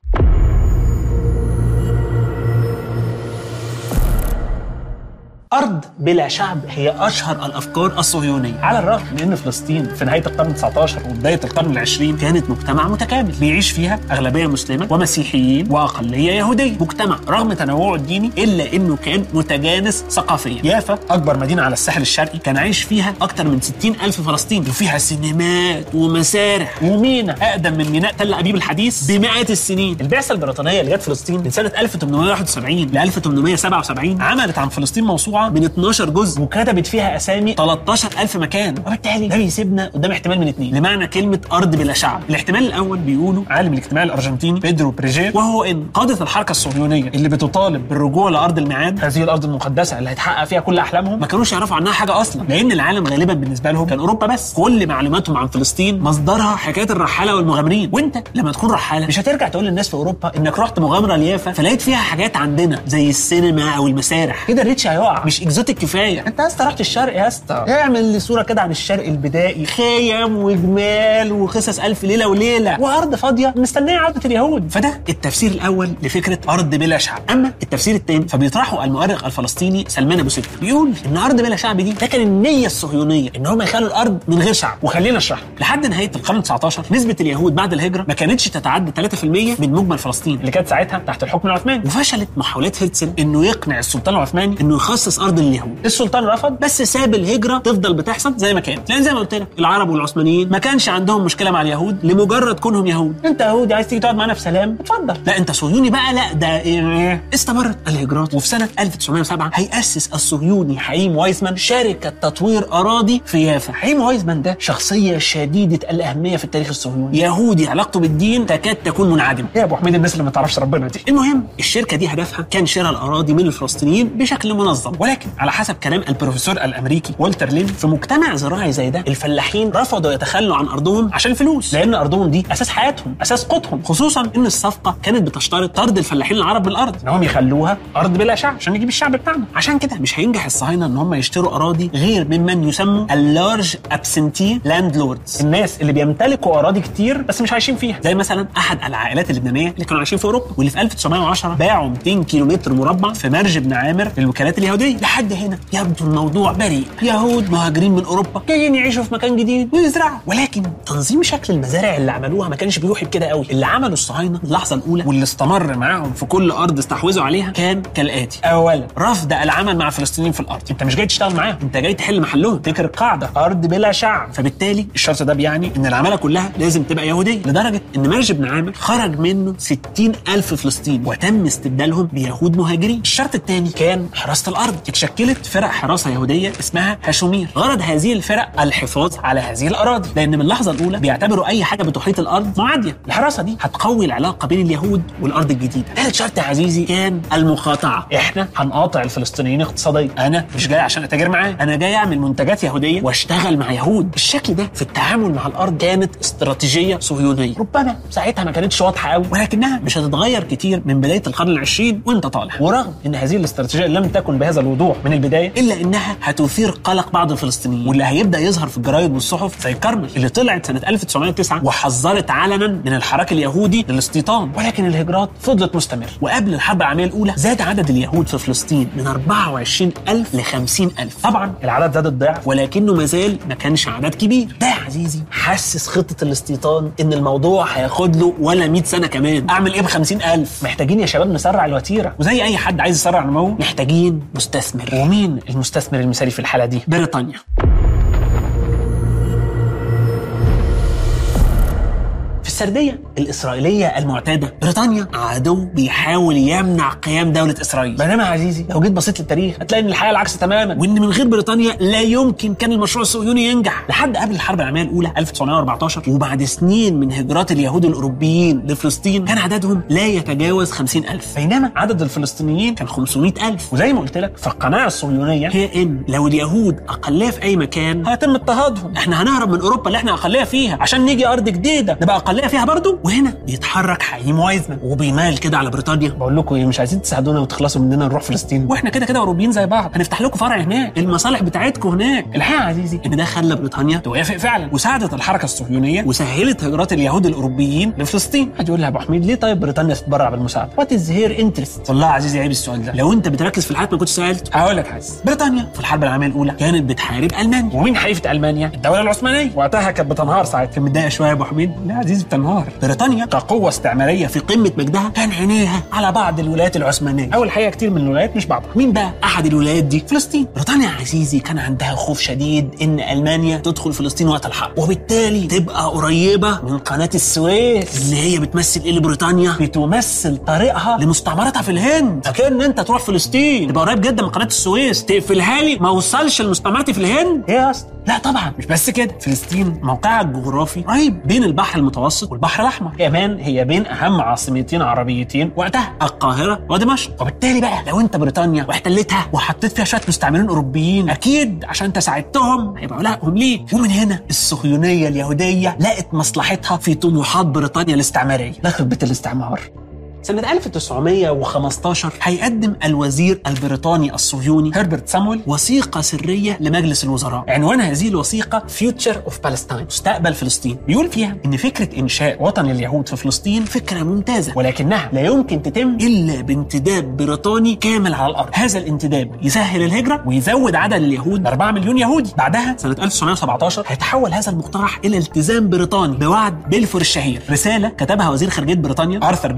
أرض بلا شعب هي أشهر الأفكار الصهيونية على الرغم من أن فلسطين في نهاية القرن 19 وبداية القرن العشرين كانت مجتمع متكامل بيعيش فيها أغلبية مسلمة ومسيحيين وأقلية يهودية مجتمع رغم تنوعه الديني إلا أنه كان متجانس ثقافيا يافا أكبر مدينة على الساحل الشرقي كان عايش فيها أكثر من 60 ألف فلسطيني وفيها سينمات ومسارح ومينا أقدم من ميناء تل أبيب الحديث بمئات السنين البعثة البريطانية اللي جت فلسطين من سنة 1871 ل 1877 عملت عن فلسطين موسوعة من 12 جزء وكتبت فيها اسامي 13000 مكان وبالتالي ده بيسيبنا قدام احتمال من اثنين لمعنى كلمه ارض بلا شعب الاحتمال الاول بيقوله عالم الاجتماع الارجنتيني بيدرو بريجير وهو ان قاده الحركه الصهيونيه اللي بتطالب بالرجوع لارض الميعاد هذه الارض المقدسه اللي هيتحقق فيها كل احلامهم ما كانوش يعرفوا عنها حاجه اصلا لان العالم غالبا بالنسبه لهم كان اوروبا بس كل معلوماتهم عن فلسطين مصدرها حكايه الرحاله والمغامرين وانت لما تكون رحاله مش هترجع تقول للناس في اوروبا انك رحت مغامره ليافا فلقيت فيها حاجات عندنا زي السينما او المسارح كده الريتش هيقع مش اكزوتيك كفايه انت يا اسطى رحت الشرق يا اسطى اعمل لي صوره كده عن الشرق البدائي خيم وجمال وقصص الف ليله وليله وارض فاضيه مستنيه عوده اليهود فده التفسير الاول لفكره ارض بلا شعب اما التفسير الثاني فبيطرحه المؤرخ الفلسطيني سلمان ابو سته بيقول ان ارض بلا شعب دي ده كان النيه الصهيونيه ان هم يخلوا الارض من غير شعب وخلينا اشرح لحد نهايه القرن 19 نسبه اليهود بعد الهجره ما كانتش تتعدى 3% من مجمل فلسطين اللي كانت ساعتها تحت الحكم العثماني وفشلت محاولات هرتزل انه يقنع السلطان العثماني انه يخصص يحرس ارض اليهود السلطان رفض بس ساب الهجره تفضل بتحصل زي ما كانت لان زي ما قلت لك العرب والعثمانيين ما كانش عندهم مشكله مع اليهود لمجرد كونهم يهود انت يهودي عايز تيجي تقعد معانا في سلام اتفضل لا انت صهيوني بقى لا ده إيه؟ استمرت الهجرات وفي سنه 1907 هيأسس الصهيوني حييم وايزمان شركه تطوير اراضي في يافا حييم وايزمان ده شخصيه شديده الاهميه في التاريخ الصهيوني يهودي علاقته بالدين تكاد تكون منعدمه يا ابو حميد الناس اللي ما تعرفش ربنا دي المهم الشركه دي هدفها كان شراء الاراضي من الفلسطينيين بشكل منظم ولكن على حسب كلام البروفيسور الامريكي والتر لين في مجتمع زراعي زي ده الفلاحين رفضوا يتخلوا عن ارضهم عشان الفلوس لان ارضهم دي اساس حياتهم اساس قوتهم خصوصا ان الصفقه كانت بتشترط طرد الفلاحين العرب من الارض انهم يخلوها ارض بلا شعب عشان يجيب الشعب بتاعنا عشان كده مش هينجح الصهاينه ان هم يشتروا اراضي غير ممن يسموا اللارج ابسنتي لاند لوردز الناس اللي بيمتلكوا اراضي كتير بس مش عايشين فيها زي مثلا احد العائلات اللبنانيه اللي كانوا عايشين في اوروبا واللي في 1910 باعوا 200 كيلومتر مربع في مرج بن عامر للوكالات اليهوديه لحد هنا يبدو الموضوع بريء يهود مهاجرين من اوروبا جايين يعيشوا في مكان جديد ويزرعوا ولكن تنظيم شكل المزارع اللي عملوها ما كانش بيوحي بكده قوي اللي عمله الصهاينه اللحظه الاولى واللي استمر معاهم في كل ارض استحوذوا عليها كان كالاتي اولا رفض العمل مع الفلسطينيين في الارض انت مش جاي تشتغل معاهم انت جاي تحل محلهم تكر القاعده ارض بلا شعب فبالتالي الشرط ده بيعني ان العماله كلها لازم تبقى يهوديه لدرجه ان مرج بن عامر خرج منه 60 الف فلسطيني وتم استبدالهم بيهود مهاجرين الشرط الثاني كان حراسه الارض اتشكلت فرق حراسه يهوديه اسمها هاشومير غرض هذه الفرق الحفاظ على هذه الاراضي لان من اللحظه الاولى بيعتبروا اي حاجه بتحيط الارض معاديه الحراسه دي هتقوي العلاقه بين اليهود والارض الجديده ثالث شرط يا عزيزي كان المقاطعه احنا هنقاطع الفلسطينيين اقتصاديا انا مش جاي عشان اتاجر معاه انا جاي اعمل منتجات يهوديه واشتغل مع يهود الشكل ده في التعامل مع الارض كانت استراتيجيه صهيونيه ربما ساعتها ما كانتش واضحه قوي ولكنها مش هتتغير كتير من بدايه القرن العشرين وانت طالع ورغم ان هذه الاستراتيجيه لم تكن بهذا الوضوح من البدايه الا انها هتثير قلق بعض الفلسطينيين واللي هيبدا يظهر في الجرايد والصحف زي كارمل اللي طلعت سنه 1909 وحذرت علنا من الحراك اليهودي للاستيطان ولكن الهجرات فضلت مستمره وقبل الحرب العالميه الاولى زاد عدد اليهود في فلسطين من 24000 ل 50000 طبعا العدد زاد الضعف ولكنه ما زال ما كانش عدد كبير ده يا عزيزي حسس خطه الاستيطان ان الموضوع هياخد له ولا 100 سنه كمان اعمل ايه ب 50000 محتاجين يا شباب نسرع الوتيره وزي اي حد عايز يسرع نموه محتاجين مستثمر ومين المستثمر المثالي في الحاله دي بريطانيا في السرديه الاسرائيليه المعتاده بريطانيا عدو بيحاول يمنع قيام دوله اسرائيل بينما يا عزيزي لو جيت بصيت للتاريخ هتلاقي ان الحقيقه العكس تماما وان من غير بريطانيا لا يمكن كان المشروع الصهيوني ينجح لحد قبل الحرب العالميه الاولى 1914 وبعد سنين من هجرات اليهود الاوروبيين لفلسطين كان عددهم لا يتجاوز 50000 بينما عدد الفلسطينيين كان 500000 وزي ما قلت لك فالقناعه الصهيونيه هي ان لو اليهود اقليه في اي مكان هيتم اضطهادهم احنا هنهرب من اوروبا اللي احنا اقليه فيها عشان نيجي ارض جديده نبقى اقليه فيها برضه وهنا بيتحرك حكيم وايزمان وبيمال كده على بريطانيا بقول لكم ايه مش عايزين تساعدونا وتخلصوا مننا نروح فلسطين واحنا كده كده اوروبيين زي بعض هنفتح لكم فرع هناك المصالح بتاعتكم هناك الحقيقه يا عزيزي ان ده خلى بريطانيا توافق فعلا وساعدت الحركه الصهيونيه وسهلت هجرات اليهود الاوروبيين لفلسطين حد يقول لي يا ابو حميد ليه طيب بريطانيا تتبرع بالمساعده وات از هير انترست والله يا عزيزي عيب السؤال ده لو انت بتركز في الحاجات ما كنتش سالت هقول لك عايز بريطانيا في الحرب العالميه الاولى كانت بتحارب المانيا ومين حليفه المانيا الدوله العثمانيه وقتها كانت بتنهار ساعتها كان متضايق شويه يا ابو حميد لا يا عزيزي بتنهار بريطانيا كقوه استعماريه في قمه مجدها كان عينيها على بعض الولايات العثمانيه او الحقيقه كتير من الولايات مش بعضها مين بقى احد الولايات دي فلسطين بريطانيا يا عزيزي كان عندها خوف شديد ان المانيا تدخل فلسطين وقت الحرب وبالتالي تبقى قريبه من قناه السويس اللي هي بتمثل ايه لبريطانيا بتمثل طريقها لمستعمرتها في الهند فكان ان انت تروح فلسطين تبقى قريب جدا من قناه السويس تقفلها لي ما اوصلش لمستعمرتي في الهند ايه يا اسطى لا طبعا مش بس كده فلسطين موقعها الجغرافي قريب بين البحر المتوسط والبحر الاحمر كمان هي بين اهم عاصمتين عربيتين وقتها القاهره ودمشق وبالتالي بقى لو انت بريطانيا واحتلتها وحطيت فيها شويه مستعمرين اوروبيين اكيد عشان انت ساعدتهم هيبقى ولائهم ليك ومن هنا الصهيونيه اليهوديه لقت مصلحتها في طموحات بريطانيا الاستعماريه يخرب بيت الاستعمار سنة 1915 هيقدم الوزير البريطاني الصهيوني هربرت سامويل وثيقة سرية لمجلس الوزراء عنوان هذه الوثيقة فيوتشر اوف بالستاين مستقبل فلسطين بيقول فيها ان فكرة انشاء وطن اليهود في فلسطين فكرة ممتازة ولكنها لا يمكن تتم الا بانتداب بريطاني كامل على الارض هذا الانتداب يسهل الهجرة ويزود عدد اليهود ب 4 مليون يهودي بعدها سنة 1917 هيتحول هذا المقترح الى التزام بريطاني بوعد بلفور الشهير رسالة كتبها وزير خارجية بريطانيا ارثر بلفور اللي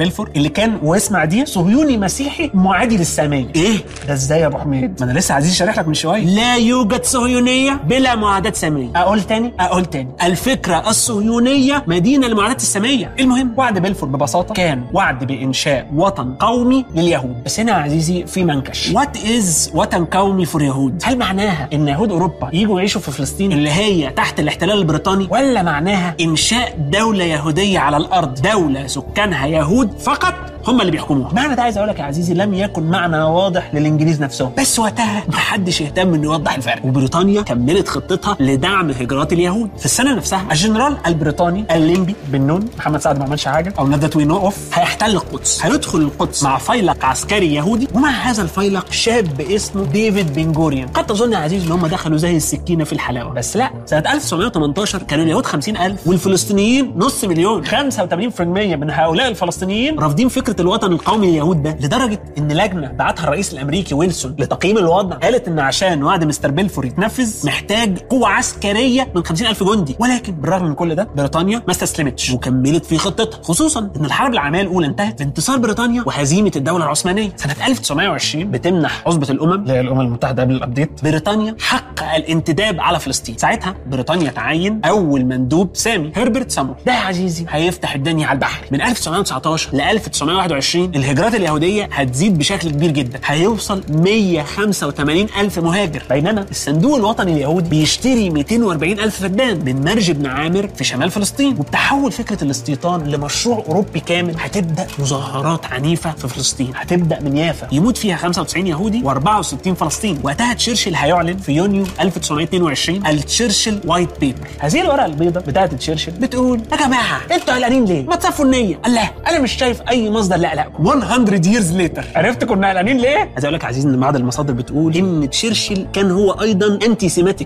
اللي كان واسمع دي صهيوني مسيحي معادي للساميه ايه ده ازاي يا ابو حميد ما انا لسه عايز شارح لك من شويه لا يوجد صهيونيه بلا معاداه ساميه اقول تاني اقول تاني الفكره الصهيونيه مدينه لمعاداه الساميه المهم وعد بلفور ببساطه كان وعد بانشاء وطن قومي لليهود بس هنا يا عزيزي في منكش وات از وطن قومي فور يهود هل معناها ان يهود اوروبا يجوا يعيشوا في فلسطين اللي هي تحت الاحتلال البريطاني ولا معناها انشاء دوله يهوديه على الارض دوله سكانها يهود فقط هم اللي بيحكموها معنى ده عايز اقول لك يا عزيزي لم يكن معنى واضح للانجليز نفسهم بس وقتها محدش يهتم انه يوضح الفرق وبريطانيا كملت خطتها لدعم هجرات اليهود في السنه نفسها الجنرال البريطاني الليمبي بن نون محمد سعد ما عملش حاجه او نذات وي نو اوف هيحتل القدس هيدخل القدس مع فيلق عسكري يهودي ومع هذا الفيلق شاب اسمه ديفيد بن جوريون قد تظن يا عزيزي ان هم دخلوا زي السكينه في الحلاوه بس لا سنه 1918 كانوا اليهود 50000 والفلسطينيين نص مليون 85% من هؤلاء الفلسطينيين رافضين فكره الوطن القومي لليهود ده لدرجه ان لجنه بعتها الرئيس الامريكي ويلسون لتقييم الوضع قالت ان عشان وعد مستر بيلفور يتنفذ محتاج قوه عسكريه من 50000 جندي ولكن بالرغم من كل ده بريطانيا ما استسلمتش وكملت في خطتها خصوصا ان الحرب العالميه الاولى انتهت بانتصار بريطانيا وهزيمه الدوله العثمانيه سنه 1920 بتمنح عصبه الامم اللي هي الامم المتحده قبل الابديت بريطانيا حق الانتداب على فلسطين ساعتها بريطانيا تعين اول مندوب سامي هربرت سامويل ده يا عزيزي هيفتح الدنيا على البحر من 1919 ل 1921 الهجرات اليهوديه هتزيد بشكل كبير جدا هيوصل 185 الف مهاجر بينما الصندوق الوطني اليهودي بيشتري 240 الف فدان من مرج بن عامر في شمال فلسطين وبتحول فكره الاستيطان لمشروع اوروبي كامل هتبدا مظاهرات عنيفه في فلسطين هتبدا من يافا يموت فيها 95 يهودي و64 فلسطيني وقتها تشرشل هيعلن في يونيو 1922 التشرشل وايت بيبر هذه الورقه البيضاء بتاعت تشرشل بتقول يا جماعه انتوا قلقانين ليه؟ ما تصفوا النيه الله انا مش شايف اي مصدر لقلقكم 100 years later عرفت كنا قلقانين ليه؟ عايز اقول لك يا عزيزي ان بعض المصادر بتقول ان تشرشل كان هو ايضا انتي سيماتيك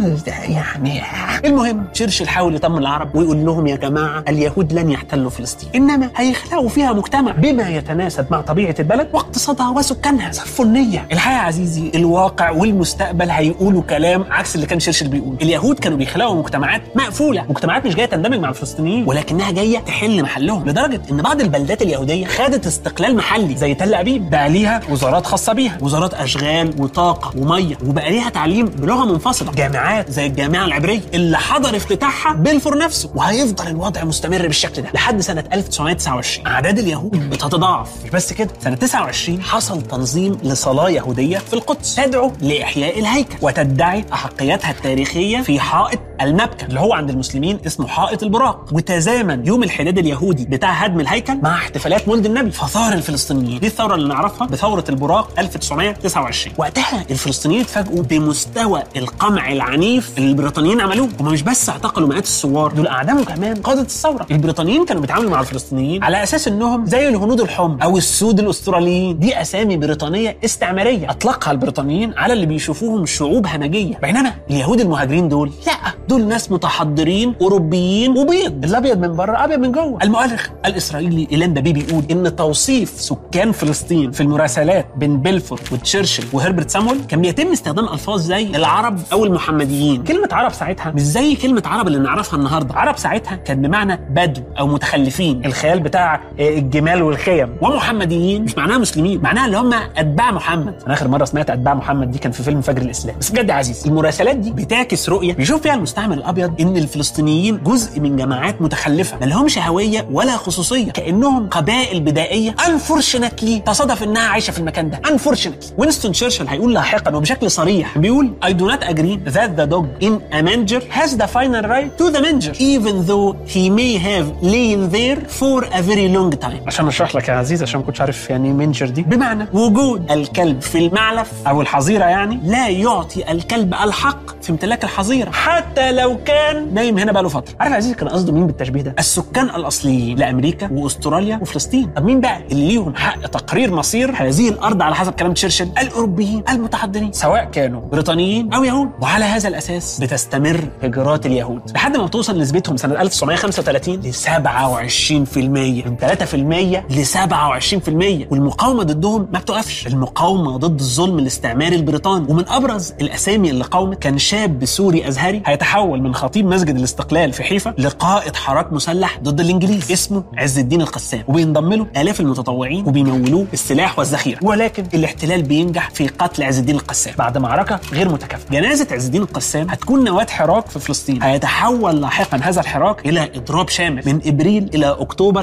يعني المهم تشرشل حاول يطمن العرب ويقول لهم يا جماعه اليهود لن يحتلوا فلسطين انما هيخلقوا فيها مجتمع بما يتناسب مع طبيعه البلد واقتصادها وسكانها صفوا النيه الحقيقه يا عزيزي الواقع والمستقبل هيقولوا كلام عكس اللي كان تشرشل بيقول اليهود كانوا بيخلقوا مجتمعات مقفوله مجتمعات مش جايه تندمج مع الفلسطينيين ولكنها جايه تحل محلهم لدرجه ان بعض البلدات اليهوديه خدت استقلال محلي زي تل ابيب بقى ليها وزارات خاصه بيها وزارات اشغال وطاقه وميه وبقى ليها تعليم بلغه منفصله جامعات زي الجامعه العبريه اللي حضر افتتاحها بلفور نفسه وهيفضل الوضع مستمر بالشكل ده لحد سنه 1929 اعداد اليهود بتتضاعف مش بس كده سنه 29 حصل تنظيم لصلاه يهوديه في القدس تدعو لاحياء الهيكل وتدعي احقيتها التاريخيه في حائط المبكى اللي هو عند المسلمين اسمه حائط البراق وتزامن يوم الحداد اليهودي بتاع هدم الهيكل مع احتفالات مولد النبي فثار الفلسطينيين دي الثوره اللي نعرفها بثوره البراق 1929 وقتها الفلسطينيين اتفاجئوا بمستوى القمع العنيف اللي البريطانيين عملوه هم مش بس اعتقلوا مئات الثوار دول اعدموا كمان قاده الثوره البريطانيين كانوا بيتعاملوا مع الفلسطينيين على اساس انهم زي الهنود الحمر او السود الاستراليين دي اسامي بريطانيه استعماريه اطلقها البريطانيين على اللي بيشوفوهم شعوب همجيه بينما اليهود المهاجرين دول لا دول ناس متحضرين اوروبيين وبيض الابيض من بره ابيض من جوه المؤرخ الاسرائيلي ايلان بابي بيقول ان توصيف سكان فلسطين في المراسلات بين بلفور وتشرشل وهربرت سامويل كان بيتم استخدام الفاظ زي العرب او المحمديين كلمه عرب ساعتها مش زي كلمه عرب اللي نعرفها النهارده عرب ساعتها كان بمعنى بدو او متخلفين الخيال بتاع الجمال والخيم ومحمديين مش معناها مسلمين معناها اللي هم اتباع محمد انا اخر مره سمعت اتباع محمد دي كان في فيلم فجر الاسلام بس بجد يا عزيزي المراسلات دي بتعكس رؤيه بيشوف فيها المستعمر الابيض ان الفلسطينيين جزء من جماعات متخلفه ما لهمش هويه ولا خصوصيه كانهم قبائل بدائيه انفورشنتلي تصادف انها عايشه في المكان ده انفورشنتلي وينستون تشرشل هيقول لاحقا وبشكل صريح بيقول I do not agree that the dog in a manger has the final right to the manger even though he may have lain there for a very long time عشان اشرح لك يا عزيز عشان ما كنتش عارف يعني منجر دي بمعنى وجود الكلب في المعلف او الحظيره يعني لا يعطي الكلب الحق في امتلاك الحظيره حتى لو كان نايم هنا بقاله فتره عارف يا عزيز كان قصده مين بالتشبيه ده السكان الاصليين لامريكا واستراليا وفلسطين طب مين بقى اللي ليهم حق تقرير مصير هذه الارض على حسب كلام تشرشل الاوروبيين المتحضرين سواء كانوا بريطانيين او يهود وعلى هذا الاساس بتستمر هجرات اليهود لحد ما بتوصل نسبتهم سنه 1935 ل 27% من 3% ل 27% والمقاومه ضدهم ما بتقفش المقاومه ضد الظلم الاستعماري البريطاني ومن ابرز الاسامي اللي قاومت كان شاب سوري ازهري هيتحول وتحول من خطيب مسجد الاستقلال في حيفا لقائد حراك مسلح ضد الانجليز اسمه عز الدين القسام وبينضم له الاف المتطوعين وبيمولوه السلاح والذخيره ولكن الاحتلال بينجح في قتل عز الدين القسام بعد معركه غير متكافئه جنازه عز الدين القسام هتكون نواه حراك في فلسطين هيتحول لاحقا هذا الحراك الى اضراب شامل من ابريل الى اكتوبر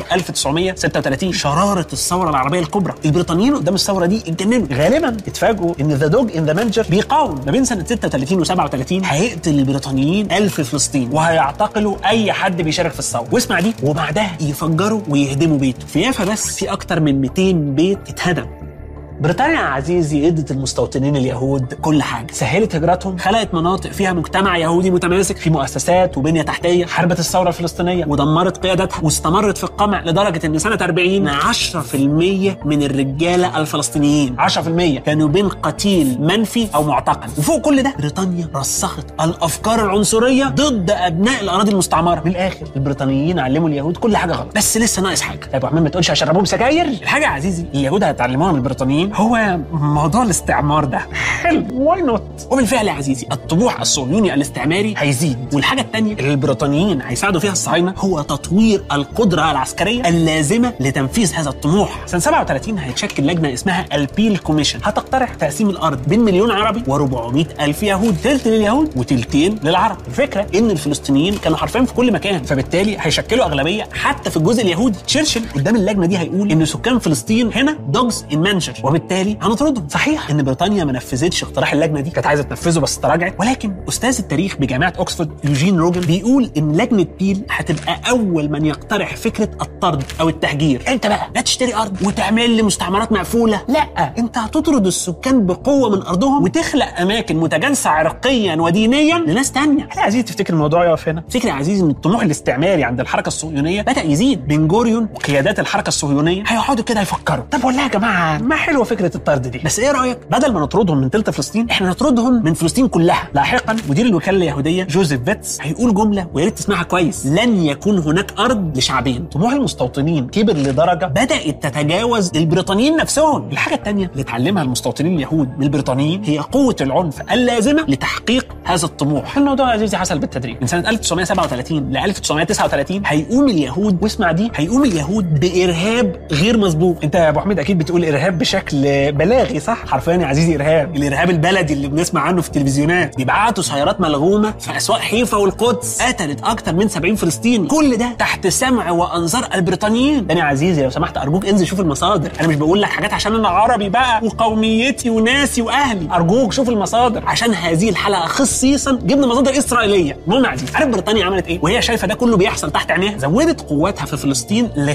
1936 شراره الثوره العربيه الكبرى البريطانيين قدام الثوره دي اتجننوا غالبا اتفاجئوا ان ذا دوج ان ذا مانجر بيقاوم ما بين سنه 36 و37 هيقتل البريطانيين ألف فلسطين وهيعتقلوا اي حد بيشارك في الثوره واسمع دي وبعدها يفجروا ويهدموا بيته في يافا بس في اكتر من 200 بيت اتهدم بريطانيا يا عزيزي ادت المستوطنين اليهود كل حاجه سهلت هجرتهم خلقت مناطق فيها مجتمع يهودي متماسك في مؤسسات وبنيه تحتيه حاربت الثوره الفلسطينيه ودمرت قيادتها واستمرت في القمع لدرجه ان سنه 40 10% من الرجاله الفلسطينيين 10% كانوا بين قتيل منفي او معتقل وفوق كل ده بريطانيا رسخت الافكار العنصريه ضد ابناء الاراضي المستعمره من الاخر البريطانيين علموا اليهود كل حاجه غلط بس لسه ناقص حاجه طيب يا عم ما تقولش هشربوهم سجاير الحاجه يا عزيزي اليهود هيتعلموها من البريطانيين هو موضوع الاستعمار ده حلو واي نوت وبالفعل يا عزيزي الطموح الصهيوني الاستعماري هيزيد والحاجه الثانيه اللي البريطانيين هيساعدوا فيها الصهاينه هو تطوير القدره العسكريه اللازمه لتنفيذ هذا الطموح سنه 37 هيتشكل لجنه اسمها البيل كوميشن هتقترح تقسيم الارض بين مليون عربي و400 الف يهود ثلث لليهود وثلثين للعرب الفكره ان الفلسطينيين كانوا حرفيا في كل مكان فبالتالي هيشكلوا اغلبيه حتى في الجزء اليهودي تشرشل قدام اللجنه دي هيقول ان سكان فلسطين هنا دوجز ان مانشر وبالتالي هنطردهم صحيح ان بريطانيا ما نفذتش اقتراح اللجنه دي كانت عايزه تنفذه بس تراجعت ولكن استاذ التاريخ بجامعه اوكسفورد يوجين روجن بيقول ان لجنه بيل هتبقى اول من يقترح فكره الطرد او التهجير انت بقى لا تشتري ارض وتعمل لي مستعمرات مقفوله لا انت هتطرد السكان بقوه من ارضهم وتخلق اماكن متجانسه عرقيا ودينيا لناس تانية هل يا عزيزي تفتكر الموضوع يقف هنا فكرة يا عزيزي ان الطموح الاستعماري عند الحركه الصهيونيه بدا يزيد بن جوريون وقيادات الحركه الصهيونيه هيقعدوا كده يفكروا طب والله يا جماعه ما حلوه فكره الطرد دي بس ايه رايك بدل ما نطردهم من تلت فلسطين احنا نطردهم من فلسطين كلها لاحقا مدير الوكاله اليهوديه جوزيف فيتس هيقول جمله ويا ريت تسمعها كويس لن يكون هناك ارض لشعبين طموح المستوطنين كبر لدرجه بدات تتجاوز البريطانيين نفسهم الحاجه الثانيه اللي اتعلمها المستوطنين اليهود من البريطانيين هي قوه العنف اللازمه لتحقيق هذا الطموح الموضوع يا عزيزي حصل بالتدريج من سنه 1937 ل 1939 هيقوم اليهود واسمع دي هيقوم اليهود بارهاب غير مسبوق انت يا ابو حميد اكيد بتقول ارهاب بشكل بلاغي صح حرفيا يا عزيزي ارهاب الارهاب البلدي اللي بنسمع عنه في التلفزيونات بيبعتوا سيارات ملغومه في اسواق حيفا والقدس قتلت اكتر من 70 فلسطيني كل ده تحت سمع وانظار البريطانيين تاني يا عزيزي لو سمحت ارجوك انزل شوف المصادر انا مش بقول لك حاجات عشان انا عربي بقى وقوميتي وناسي واهلي ارجوك شوف المصادر عشان هذه الحلقه خصيصا جبنا مصادر اسرائيليه المهم يا عزيزي عارف بريطانيا عملت ايه وهي شايفه ده كله بيحصل تحت عينيها زودت قواتها في فلسطين ل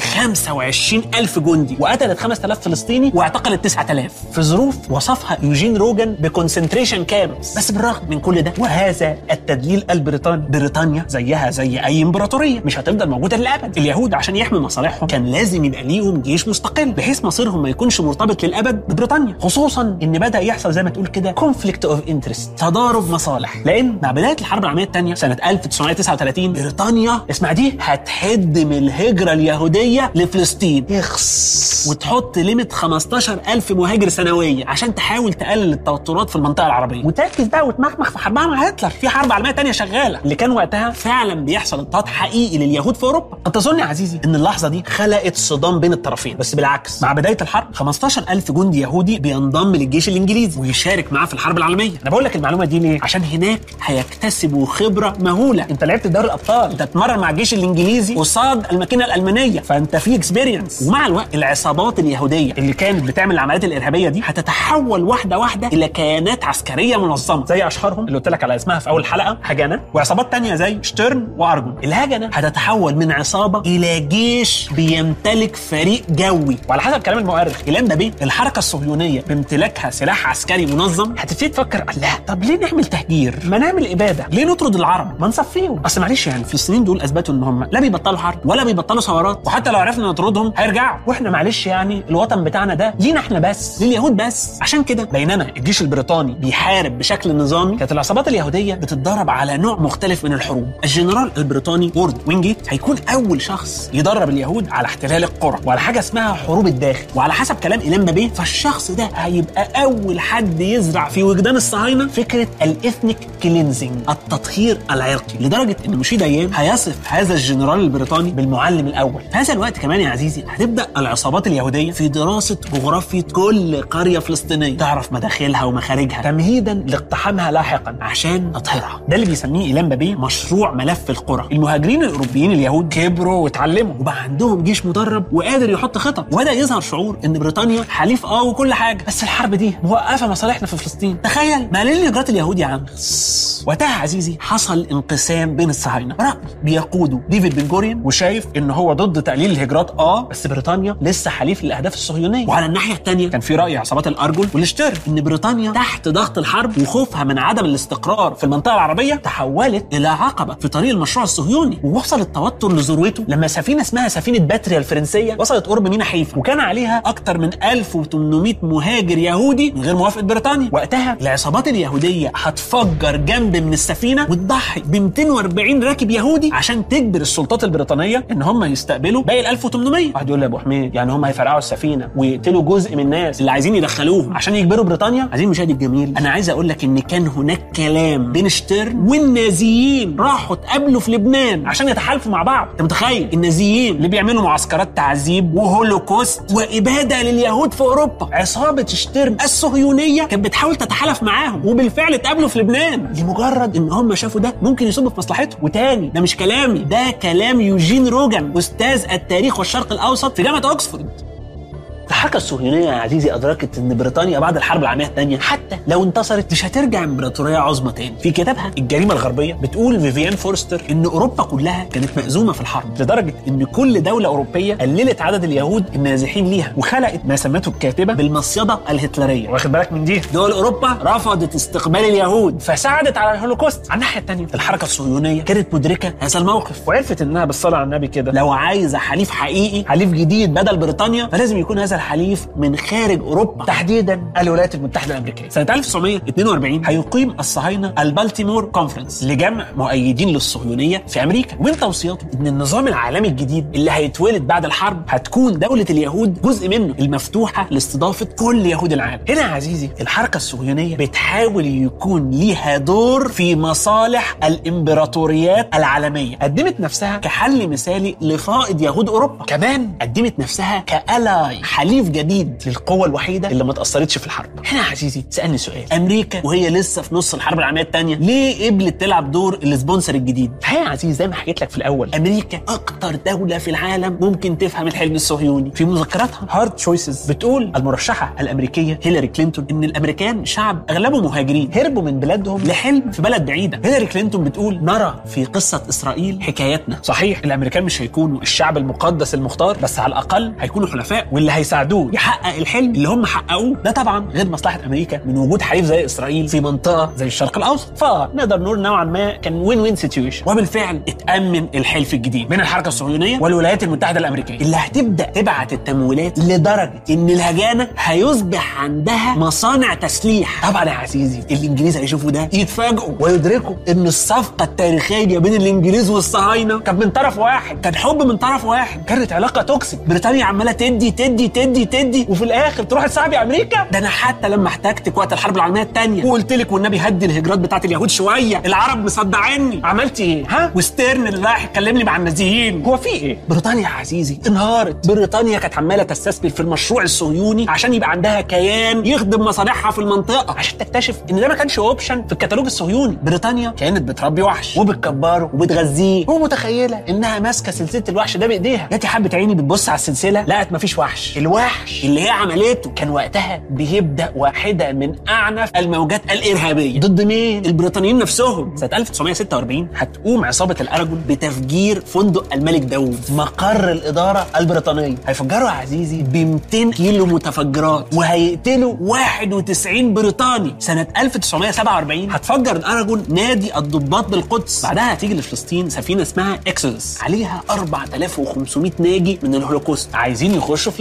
25 الف جندي وقتلت 5000 فلسطيني واعتقلت 9000 في ظروف وصفها يوجين روجن بكونسنتريشن كامبس بس بالرغم من كل ده وهذا التدليل البريطاني بريطانيا زيها زي اي امبراطوريه مش هتفضل موجوده للابد اليهود عشان يحموا مصالحهم كان لازم يبقى ليهم جيش مستقل بحيث مصيرهم ما يكونش مرتبط للابد ببريطانيا خصوصا ان بدا يحصل زي ما تقول كده كونفليكت اوف انترست تضارب مصالح لان مع بدايه الحرب العالميه الثانيه سنه 1939 بريطانيا اسمع دي هتحد من الهجره اليهوديه لفلسطين يخص وتحط ليميت 15000 مهاجر سنويا عشان تحاول تقلل التوترات في المنطقه العربيه وتركز بقى وتمخمخ في حربها مع هتلر في حرب عالميه تانية شغاله اللي كان وقتها فعلا بيحصل اضطهاد حقيقي لليهود في اوروبا قد تظن يا عزيزي ان اللحظه دي خلقت صدام بين الطرفين بس بالعكس مع بدايه الحرب 15000 جندي يهودي بينضم للجيش الانجليزي ويشارك معاه في الحرب العالميه انا بقول لك المعلومه دي ليه عشان هناك هيكتسبوا خبره مهوله انت لعبت دوري الابطال انت تتمرن مع الجيش الانجليزي قصاد الماكينه الالمانيه فانت في اكسبيرينس ومع الوقت العصابات اليهوديه اللي كانت بتعمل العمليات الارهابيه دي هتتحول واحده واحده الى كيانات عسكريه منظمه زي اشهرهم اللي قلت لك على اسمها في اول حلقه هجنه وعصابات تانية زي شترن وارجون الهجنه هتتحول من عصابه الى جيش بيمتلك فريق جوي وعلى حسب كلام المؤرخ إيلان بابي الحركه الصهيونيه بامتلاكها سلاح عسكري منظم هتبتدي تفكر لا طب ليه نعمل تهجير ما نعمل اباده ليه نطرد العرب ما نصفيهم اصل معلش يعني في السنين دول اثبتوا ان هم لا بيبطلوا حرب ولا بيبطلوا ثورات وحتى لو عرفنا نطردهم هيرجعوا واحنا معلش يعني الوطن بتاعنا ده لينا احنا بس لليهود بس عشان كده بينما الجيش البريطاني بيحارب بشكل نظامي كانت العصابات اليهوديه بتتدرب على نوع مختلف من الحروب الجنرال البريطاني وورد وينجيت هيكون اول شخص يدرب اليهود على احتلال القرى وعلى حاجه اسمها حروب الداخل وعلى حسب كلام إيلان بابيه فالشخص ده هيبقى اول حد يزرع في وجدان الصهاينه فكره الاثنيك كلينزنج التطهير العرقي لدرجه ان مشيد ايام هيصف هذا الجنرال البريطاني بالمعلم الاول في هذا الوقت كمان يا عزيزي هتبدا العصابات اليهوديه في دراسه جغرافيه كل قريه فلسطينيه تعرف مداخلها ومخارجها تمهيدا لاقتحامها لاحقا عشان تطهيرها ده اللي بيسميه إيلان بابيه مشروع ملف القرى المهاجرين الاوروبيين اليهود كبروا واتعلموا وبقى عندهم جيش مدرب وقادر يحط خطط وبدا يظهر شعور ان بريطانيا حليف اه وكل حاجه بس الحرب دي موقفه مصالحنا في فلسطين تخيل ما ليه الهجرات اليهود يا عم وقتها عزيزي حصل انقسام بين الصهاينه راي بيقوده ديفيد بن جوريون وشايف ان هو ضد تقليل الهجرات اه بس بريطانيا لسه حليف للاهداف الصهيونيه وعلى الناحيه الثانيه كان في راي عصابات الارجل والشتير ان بريطانيا تحت ضغط الحرب وخوفها من عدم الاستقرار في المنطقه العربيه تحولت الى عقبه في طريق المشروع الصهيوني ووصل التوتر لذروته لما سفينه اسمها سفينه باتريا الفرنسيه وصلت قرب مينا حيفا وكان عليها اكثر من 1800 مهاجر يهودي من غير موافقه بريطانيا وقتها العصابات اليهوديه هتفجر جنب من السفينه وتضحي ب 240 راكب يهودي عشان تجبر السلطات البريطانيه ان هم يستقبلوا باقي ال 1800 واحد يقول لي يا ابو حميد يعني هم هيفرقعوا السفينه ويقتلوا جزء من الناس اللي عايزين يدخلوهم عشان يجبروا بريطانيا عايزين مشاهد الجميل انا عايز اقول لك ان كان هناك كلام بين شتيرن والنازيين راحوا اتقابلوا في لبنان عشان يتحالفوا مع بعض انت متخيل النازيين اللي بيعملوا معسكرات تعذيب وهولوكوست واباده لليهود في اوروبا عصابه شتيرن الصهيونيه كانت بتحاول تتحالف معاهم وبالفعل اتقابلوا في لبنان لمجرد ان هم شافوا ده ممكن يصب في مصلحتهم وتاني ده مش كلامي ده كلام يوجين روجان استاذ التاريخ والشرق الاوسط في جامعه اوكسفورد الحركة الصهيونية يا عزيزي أدركت إن بريطانيا بعد الحرب العالمية الثانية حتى لو انتصرت مش هترجع إمبراطورية عظمى تاني. في كتابها الجريمة الغربية بتقول فيفيان فورستر إن أوروبا كلها كانت مأزومة في الحرب لدرجة إن كل دولة أوروبية قللت عدد اليهود النازحين ليها وخلقت ما سمته الكاتبة بالمصيدة الهتلرية. واخد بالك من دي؟ دول أوروبا رفضت استقبال اليهود فساعدت على الهولوكوست. على الناحية الثانية الحركة الصهيونية كانت مدركة هذا الموقف وعرفت إنها بالصلاة على النبي كده لو عايزة حليف حقيقي حليف جديد بدل بريطانيا فلازم يكون هذا الحليف من خارج اوروبا تحديدا الولايات المتحده الامريكيه سنه 1942 هيقيم الصهاينه البالتيمور كونفرنس لجمع مؤيدين للصهيونيه في امريكا ومن توصياته ان النظام العالمي الجديد اللي هيتولد بعد الحرب هتكون دوله اليهود جزء منه المفتوحه لاستضافه كل يهود العالم هنا يا عزيزي الحركه الصهيونيه بتحاول يكون ليها دور في مصالح الامبراطوريات العالميه قدمت نفسها كحل مثالي لفائض يهود اوروبا كمان قدمت نفسها كالاي حليف جديد للقوه الوحيده اللي ما تاثرتش في الحرب هنا يا عزيزي سالني سؤال امريكا وهي لسه في نص الحرب العالميه الثانيه ليه قبلت تلعب دور السبونسر الجديد الحقيقه يا عزيزي زي ما حكيت لك في الاول امريكا اكتر دوله في العالم ممكن تفهم الحلم الصهيوني في مذكراتها هارد تشويسز بتقول المرشحه الامريكيه هيلاري كلينتون ان الامريكان شعب اغلبه مهاجرين هربوا من بلادهم لحلم في بلد بعيده هيلاري كلينتون بتقول نرى في قصه اسرائيل حكايتنا صحيح الامريكان مش هيكونوا الشعب المقدس المختار بس على الاقل هيكونوا حلفاء واللي هيساعدوه يحقق الحلم اللي هم حققوه ده طبعا غير مصلحه امريكا من وجود حليف زي اسرائيل في منطقه زي الشرق الاوسط فنقدر نقول نوعا ما كان وين وين سيتويشن وبالفعل اتامن الحلف الجديد بين الحركه الصهيونيه والولايات المتحده الامريكيه اللي هتبدا تبعت التمويلات لدرجه ان الهجانه هيصبح عندها مصانع تسليح طبعا يا عزيزي الانجليز هيشوفوا ده يتفاجئوا ويدركوا ان الصفقه التاريخيه بين الانجليز والصهاينه كانت من طرف واحد كان حب من طرف واحد كانت علاقه توكسيك بريطانيا عماله تدي تدي تدي تدي وفي الاخر تروح تصاحبي امريكا ده انا حتى لما احتجتك وقت الحرب العالميه الثانيه وقلت لك والنبي هدي الهجرات بتاعت اليهود شويه العرب مصدعيني عملتي ايه ها وستيرن اللي رايح يكلمني مع النازيين هو في ايه بريطانيا يا عزيزي انهارت بريطانيا كانت عماله تستثمر في المشروع الصهيوني عشان يبقى عندها كيان يخدم مصالحها في المنطقه عشان تكتشف ان ده ما كانش اوبشن في الكتالوج الصهيوني بريطانيا كانت بتربي وحش وبتكبره وبتغذيه ومتخيله انها ماسكه سلسله الوحش ده بايديها جاتي حبه عيني بتبص على السلسله لقت مفيش وحش الوحش اللي هي عملته كان وقتها بيبدا واحده من اعنف الموجات الارهابيه ضد مين البريطانيين نفسهم سنه 1946 هتقوم عصابه الاراجون بتفجير فندق الملك داوود مقر الاداره البريطانيه هيفجروا يا عزيزي ب 200 كيلو متفجرات وهيقتلوا 91 بريطاني سنه 1947 هتفجر الاراجون نادي الضباط بالقدس بعدها هتيجي لفلسطين سفينه اسمها اكسودس عليها 4500 ناجي من الهولوكوست عايزين يخشوا فلسطين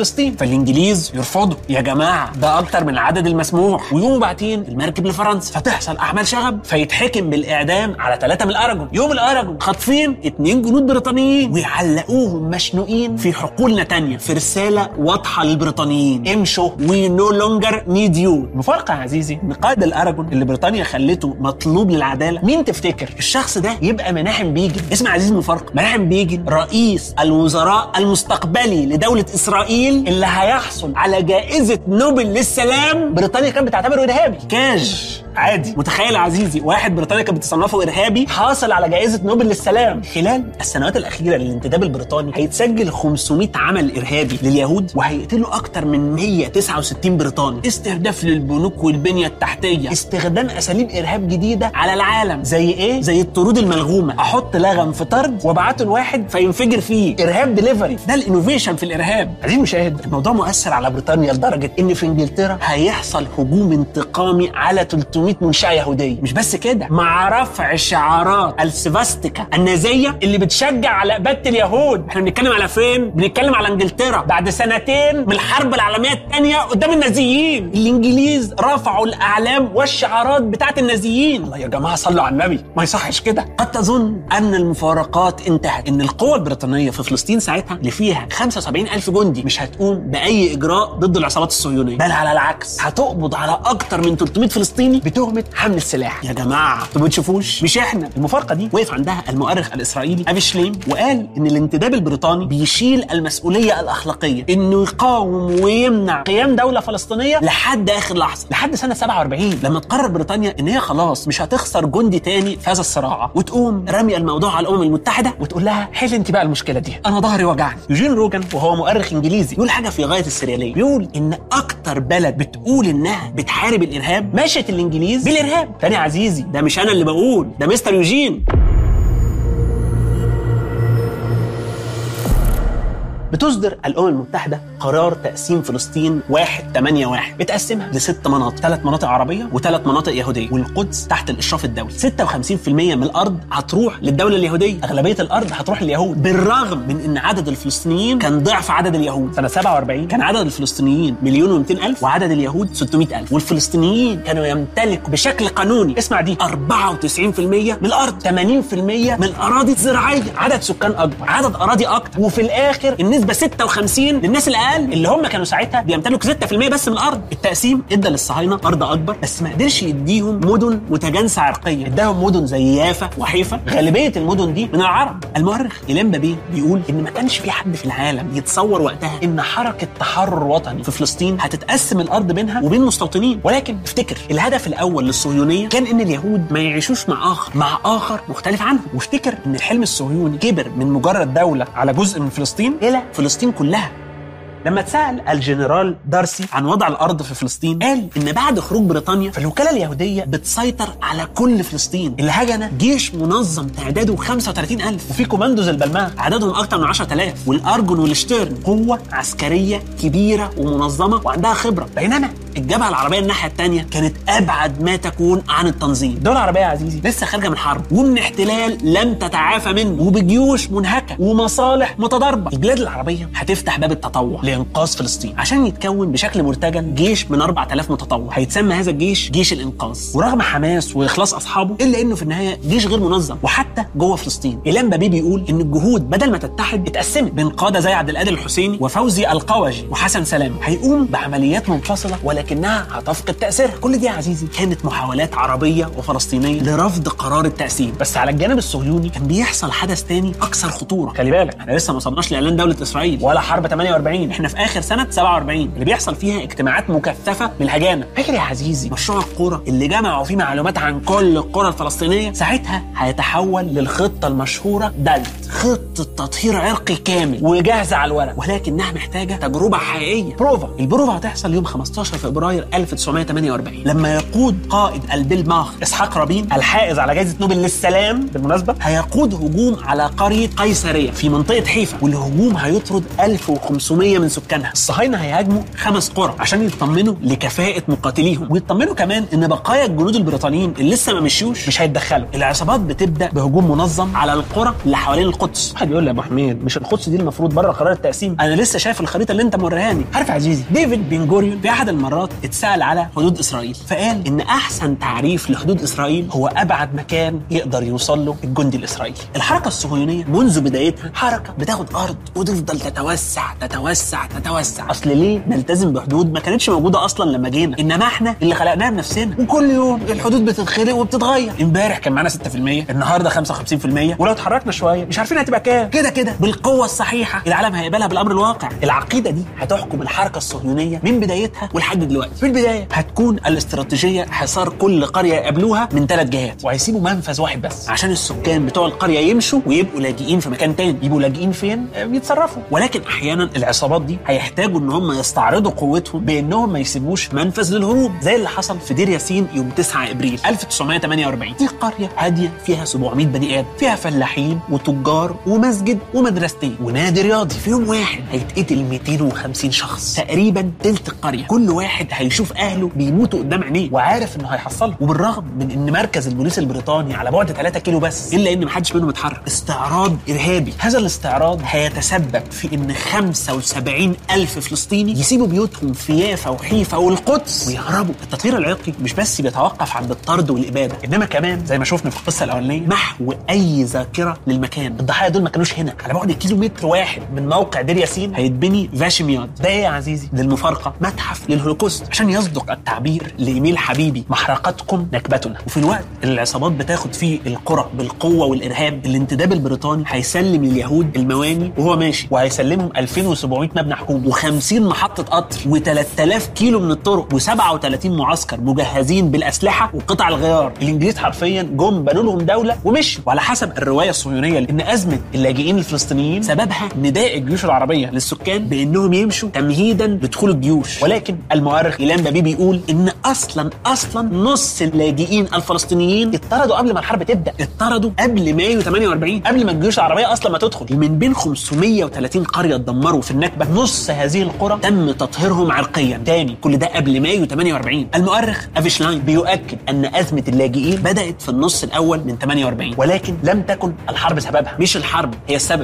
فالانجليز يرفضوا يا جماعه ده اكتر من العدد المسموح ويقوموا باعتين المركب لفرنسا فتحصل اعمال شغب فيتحكم بالاعدام على ثلاثه من الاراجون يوم الاراجون خاطفين اتنين جنود بريطانيين ويعلقوهم مشنوقين في حقول نتانيا في رساله واضحه للبريطانيين امشوا وي نو لونجر نيد يو المفارقه يا عزيزي ان قائد الاراجون اللي بريطانيا خلته مطلوب للعداله مين تفتكر الشخص ده يبقى مناحم بيجن اسمع عزيزي المفارقه مناحم بيجن رئيس الوزراء المستقبلي لدوله اسرائيل اللي هيحصل على جائزه نوبل للسلام بريطانيا كانت بتعتبره ارهابي كاج عادي متخيل يا عزيزي واحد بريطانيا كانت بتصنفه ارهابي حاصل على جائزه نوبل للسلام خلال السنوات الاخيره للانتداب البريطاني هيتسجل 500 عمل ارهابي لليهود وهيقتلوا اكتر من 169 بريطاني استهداف للبنوك والبنيه التحتيه استخدام اساليب ارهاب جديده على العالم زي ايه زي الطرود الملغومه احط لغم في طرد وابعته لواحد فينفجر فيه ارهاب ديليفري ده الانوفيشن في الارهاب عزيزي المشاهد الموضوع مؤثر على بريطانيا لدرجه ان في انجلترا هيحصل هجوم انتقامي على 300 منشاه يهوديه مش بس كده مع رفع شعارات السفاستيكا النازيه اللي بتشجع على اباده اليهود احنا بنتكلم على فين بنتكلم على انجلترا بعد سنتين من الحرب العالميه الثانيه قدام النازيين الانجليز رفعوا الاعلام والشعارات بتاعت النازيين الله يا جماعه صلوا على النبي ما يصحش كده قد تظن ان المفارقات انتهت ان القوى البريطانيه في فلسطين ساعتها اللي فيها 75 الف جندي مش هتقوم باي اجراء ضد العصابات الصهيونيه بل على العكس هتقبض على اكتر من 300 فلسطيني بتهمه حمل السلاح يا جماعه انتوا ما بتشوفوش مش احنا المفارقه دي وقف عندها المؤرخ الاسرائيلي افي شليم وقال ان الانتداب البريطاني بيشيل المسؤوليه الاخلاقيه انه يقاوم ويمنع قيام دوله فلسطينيه لحد اخر لحظه لحد سنه 47 لما تقرر بريطانيا ان هي خلاص مش هتخسر جندي تاني في هذا الصراع وتقوم راميه الموضوع على الامم المتحده وتقول لها حل انت بقى المشكله دي انا ظهري وجعني يوجين روجان وهو مؤرخ انجليزي يقول حاجه في غايه السرياليه بيقول ان اكتر بلد بتقول انها بتحارب الارهاب مشت الانجليز بالارهاب تاني يا عزيزي ده مش انا اللي بقول ده مستر يوجين بتصدر الامم المتحده قرار تقسيم فلسطين 1 8 1 بتقسمها لست مناطق ثلاث مناطق عربيه وثلاث مناطق يهوديه والقدس تحت الاشراف الدولي 56% من الارض هتروح للدوله اليهوديه اغلبيه الارض هتروح لليهود بالرغم من ان عدد الفلسطينيين كان ضعف عدد اليهود سنه 47 كان عدد الفلسطينيين مليون و200 الف وعدد اليهود 600 الف والفلسطينيين كانوا يمتلكوا بشكل قانوني اسمع دي 94% من الارض 80% من الاراضي الزراعيه عدد سكان اكبر عدد اراضي اكتر وفي الاخر النسبه 56 للناس الاقل اللي هم كانوا ساعتها بيمتلكوا 6% بس من الارض التقسيم ادى للصهاينه ارض اكبر بس ما قدرش يديهم مدن متجانسه عرقيا اداهم مدن زي يافا وحيفا غالبيه المدن دي من العرب المؤرخ إيلان بابيه بيقول ان ما كانش في حد في العالم يتصور وقتها ان حركه تحرر وطني في فلسطين هتتقسم الارض بينها وبين مستوطنين ولكن افتكر الهدف الاول للصهيونيه كان ان اليهود ما يعيشوش مع اخر مع اخر مختلف عنهم وافتكر ان الحلم الصهيوني كبر من مجرد دوله على جزء من فلسطين الى فلسطين كلها لما اتسال الجنرال دارسي عن وضع الارض في فلسطين قال ان بعد خروج بريطانيا فالوكاله اليهوديه بتسيطر على كل فلسطين الهجنه جيش منظم تعداده 35000 وفي كوماندوز البلمان عددهم اكثر من 10000 والارجون والشتيرن قوه عسكريه كبيره ومنظمه وعندها خبره بينما الجبهه العربيه الناحيه الثانيه كانت ابعد ما تكون عن التنظيم الدوله العربيه يا عزيزي لسه خارجه من حرب ومن احتلال لم تتعافى منه وبجيوش منهكه ومصالح متضاربه البلاد العربيه هتفتح باب التطوع لانقاذ فلسطين عشان يتكون بشكل مرتجل جيش من 4000 متطوع هيتسمى هذا الجيش جيش الانقاذ ورغم حماس واخلاص اصحابه الا انه في النهايه جيش غير منظم وحتى جوه فلسطين ايلان بابي بيقول ان الجهود بدل ما تتحد اتقسمت بين قاده زي عبد القادر الحسيني وفوزي القوجي وحسن سلام هيقوموا بعمليات منفصله ولكنها هتفقد تاثيرها كل دي يا عزيزي كانت محاولات عربيه وفلسطينيه لرفض قرار التقسيم بس على الجانب الصهيوني كان بيحصل حدث تاني اكثر خطوره خلي بالك احنا لسه ما وصلناش لاعلان دوله اسرائيل ولا حرب 48 احنا في اخر سنه 47 اللي بيحصل فيها اجتماعات مكثفه بالهجانه فاكر يا عزيزي مشروع القرى اللي جمعوا فيه معلومات عن كل القرى الفلسطينيه ساعتها هيتحول للخطه المشهوره دلت خطه تطهير عرقي كامل وجاهزه على الورق ولكنها محتاجه تجربه حقيقيه بروفا البروفا هتحصل يوم 15 فبراير فبراير 1948 لما يقود قائد البلماخ اسحاق رابين الحائز على جائزه نوبل للسلام بالمناسبه هيقود هجوم على قريه قيصريه في منطقه حيفا والهجوم هيطرد 1500 من سكانها الصهاينه هيهاجموا خمس قرى عشان يطمنوا لكفاءه مقاتليهم ويطمنوا كمان ان بقايا الجنود البريطانيين اللي لسه ما مشيوش مش هيتدخلوا العصابات بتبدا بهجوم منظم على القرى اللي حوالين القدس واحد يقول لي يا ابو حميد مش القدس دي المفروض بره قرار التقسيم انا لسه شايف الخريطه اللي انت موريهاني عارف يا عزيزي ديفيد بن جوريون في احد المرات اتسال على حدود اسرائيل فقال ان احسن تعريف لحدود اسرائيل هو ابعد مكان يقدر يوصل له الجندي الاسرائيلي الحركه الصهيونيه منذ بدايتها حركه بتاخد ارض وتفضل تتوسع تتوسع تتوسع اصل ليه نلتزم بحدود ما كانتش موجوده اصلا لما جينا انما احنا اللي خلقناها بنفسنا وكل يوم الحدود بتتخلق وبتتغير امبارح كان معانا 6% النهارده 55% ولو اتحركنا شويه مش عارفين هتبقى كام كده كده بالقوه الصحيحه العالم هيقبلها بالامر الواقع العقيده دي هتحكم الحركه الصهيونيه من بدايتها ولحد دلوقتي في البدايه هتكون الاستراتيجيه حصار كل قريه يقابلوها من ثلاث جهات وهيسيبوا منفذ واحد بس عشان السكان بتوع القريه يمشوا ويبقوا لاجئين في مكان تاني يبقوا لاجئين فين آه، بيتصرفوا ولكن احيانا العصابات دي هيحتاجوا ان هم يستعرضوا قوتهم بانهم ما يسيبوش منفذ للهروب زي اللي حصل في دير ياسين يوم 9 ابريل 1948 دي قريه هاديه فيها 700 بني ادم فيها فلاحين وتجار ومسجد ومدرستين ونادي رياضي في يوم واحد هيتقتل 250 شخص تقريبا تلت القريه كل واحد هيشوف اهله بيموتوا قدام عينيه وعارف انه هيحصلهم وبالرغم من ان مركز البوليس البريطاني على بعد 3 كيلو بس الا ان محدش منهم اتحرك استعراض ارهابي هذا الاستعراض هيتسبب في ان 75 الف فلسطيني يسيبوا بيوتهم في يافا وحيفا والقدس ويهربوا التطهير العرقي مش بس بيتوقف عند الطرد والاباده انما كمان زي ما شفنا في القصه الاولانيه محو اي ذاكره للمكان الضحايا دول ما كانوش هنا على بعد كيلو متر واحد من موقع دير ياسين هيتبني فاشمياد ده ايه يا عزيزي للمفارقه متحف للهولوكوست عشان يصدق التعبير لايميل حبيبي محرقتكم نكبتنا وفي الوقت اللي العصابات بتاخد فيه القرى بالقوه والارهاب الانتداب البريطاني هيسلم لليهود المواني وهو ماشي وهيسلمهم 2700 مبنى حكومي و50 محطه قطر و3000 كيلو من الطرق و37 معسكر مجهزين بالاسلحه وقطع الغيار الانجليز حرفيا جم بنوا لهم دوله ومشوا وعلى حسب الروايه الصهيونيه ان ازمه اللاجئين الفلسطينيين سببها نداء الجيوش العربيه للسكان بانهم يمشوا تمهيدا لدخول الجيوش ولكن المؤرخ ايلان بابي بيقول ان اصلا اصلا نص اللاجئين الفلسطينيين اتطردوا قبل ما الحرب تبدا اتطردوا قبل مايو 48 قبل ما الجيوش العربيه اصلا ما تدخل ومن بين 530 قريه اتدمروا في النكبه نص هذه القرى تم تطهيرهم عرقيا تاني كل ده قبل مايو 48 المؤرخ افيشلاين بيؤكد ان ازمه اللاجئين بدات في النص الاول من 48 ولكن لم تكن الحرب سببها مش الحرب هي السبب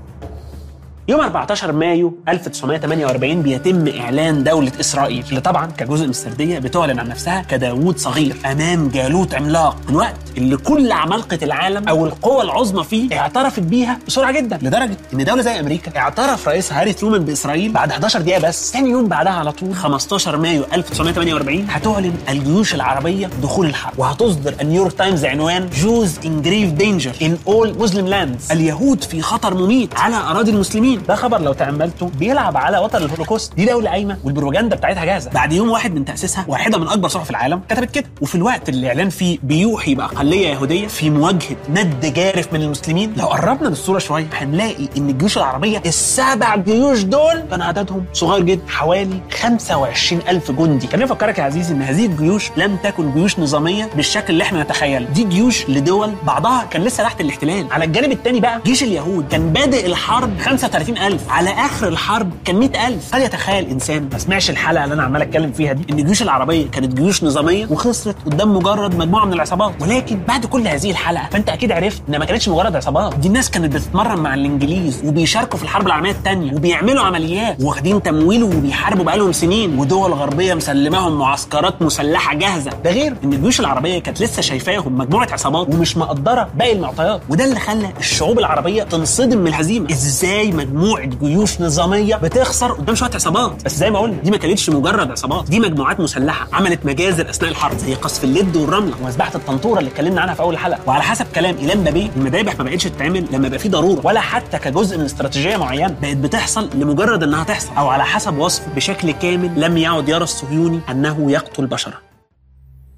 يوم 14 مايو 1948 بيتم اعلان دوله اسرائيل اللي طبعا كجزء من السرديه بتعلن عن نفسها كداوود صغير امام جالوت عملاق في الوقت اللي كل عمالقه العالم او القوى العظمى فيه اعترفت بيها بسرعه جدا لدرجه ان دوله زي امريكا اعترف رئيسها هاري ترومان باسرائيل بعد 11 دقيقه بس ثاني يوم بعدها على طول 15 مايو 1948 هتعلن الجيوش العربيه دخول الحرب وهتصدر النيويورك تايمز عنوان جوز ان جريف دينجر ان اول مسلم لاندز اليهود في خطر مميت على اراضي المسلمين ده خبر لو تاملته بيلعب على وتر الهولوكوست دي دوله قايمه والبروباجندا بتاعتها جاهزه بعد يوم واحد من تاسيسها واحده من اكبر صحف العالم كتبت كده وفي الوقت اللي الاعلان فيه بيوحي باقليه يهوديه في مواجهه ند جارف من المسلمين لو قربنا من الصوره شويه هنلاقي ان الجيوش العربيه السبع جيوش دول كان عددهم صغير جدا حوالي 25 ألف جندي خليني افكرك يا عزيزي ان هذه الجيوش لم تكن جيوش نظاميه بالشكل اللي احنا نتخيله دي جيوش لدول بعضها كان لسه تحت الاحتلال على الجانب الثاني بقى جيش اليهود كان بادئ الحرب 35000 على اخر الحرب كان 100000 هل يتخيل انسان ما سمعش الحلقه اللي انا عمال اتكلم فيها دي ان الجيوش العربيه كانت جيوش نظاميه وخسرت قدام مجرد مجموعه من العصابات ولكن بعد كل هذه الحلقه فانت اكيد عرفت ان ما كانتش مجرد عصابات دي الناس كانت بتتمرن مع الانجليز وبيشاركوا في الحرب العالميه الثانيه وبيعملوا عمليات واخدين تمويل وبيحاربوا بقالهم سنين ودول غربيه مسلماهم معسكرات مسلحه جاهزه ده غير ان الجيوش العربيه كانت لسه شايفاهم مجموعه عصابات ومش مقدره باقي المعطيات وده اللي خلى الشعوب العربيه تنصدم من الهزيمه ازاي مجموعه جيوش نظاميه بتخسر قدام شويه عصابات بس زي ما قلنا دي ما كانتش مجرد عصابات دي مجموعات مسلحه عملت مجازر اثناء الحرب زي قصف اللد والرمله ومذبحه الطنطوره اللي اتكلمنا عنها في اول حلقه وعلى حسب كلام ايلان بابي المذابح ما بقتش تتعمل لما يبقى في ضروره ولا حتى كجزء من استراتيجيه معينه بقت بتحصل لمجرد انها تحصل او على حسب وصف بشكل كامل لم يعد يرى الصهيوني انه يقتل بشرا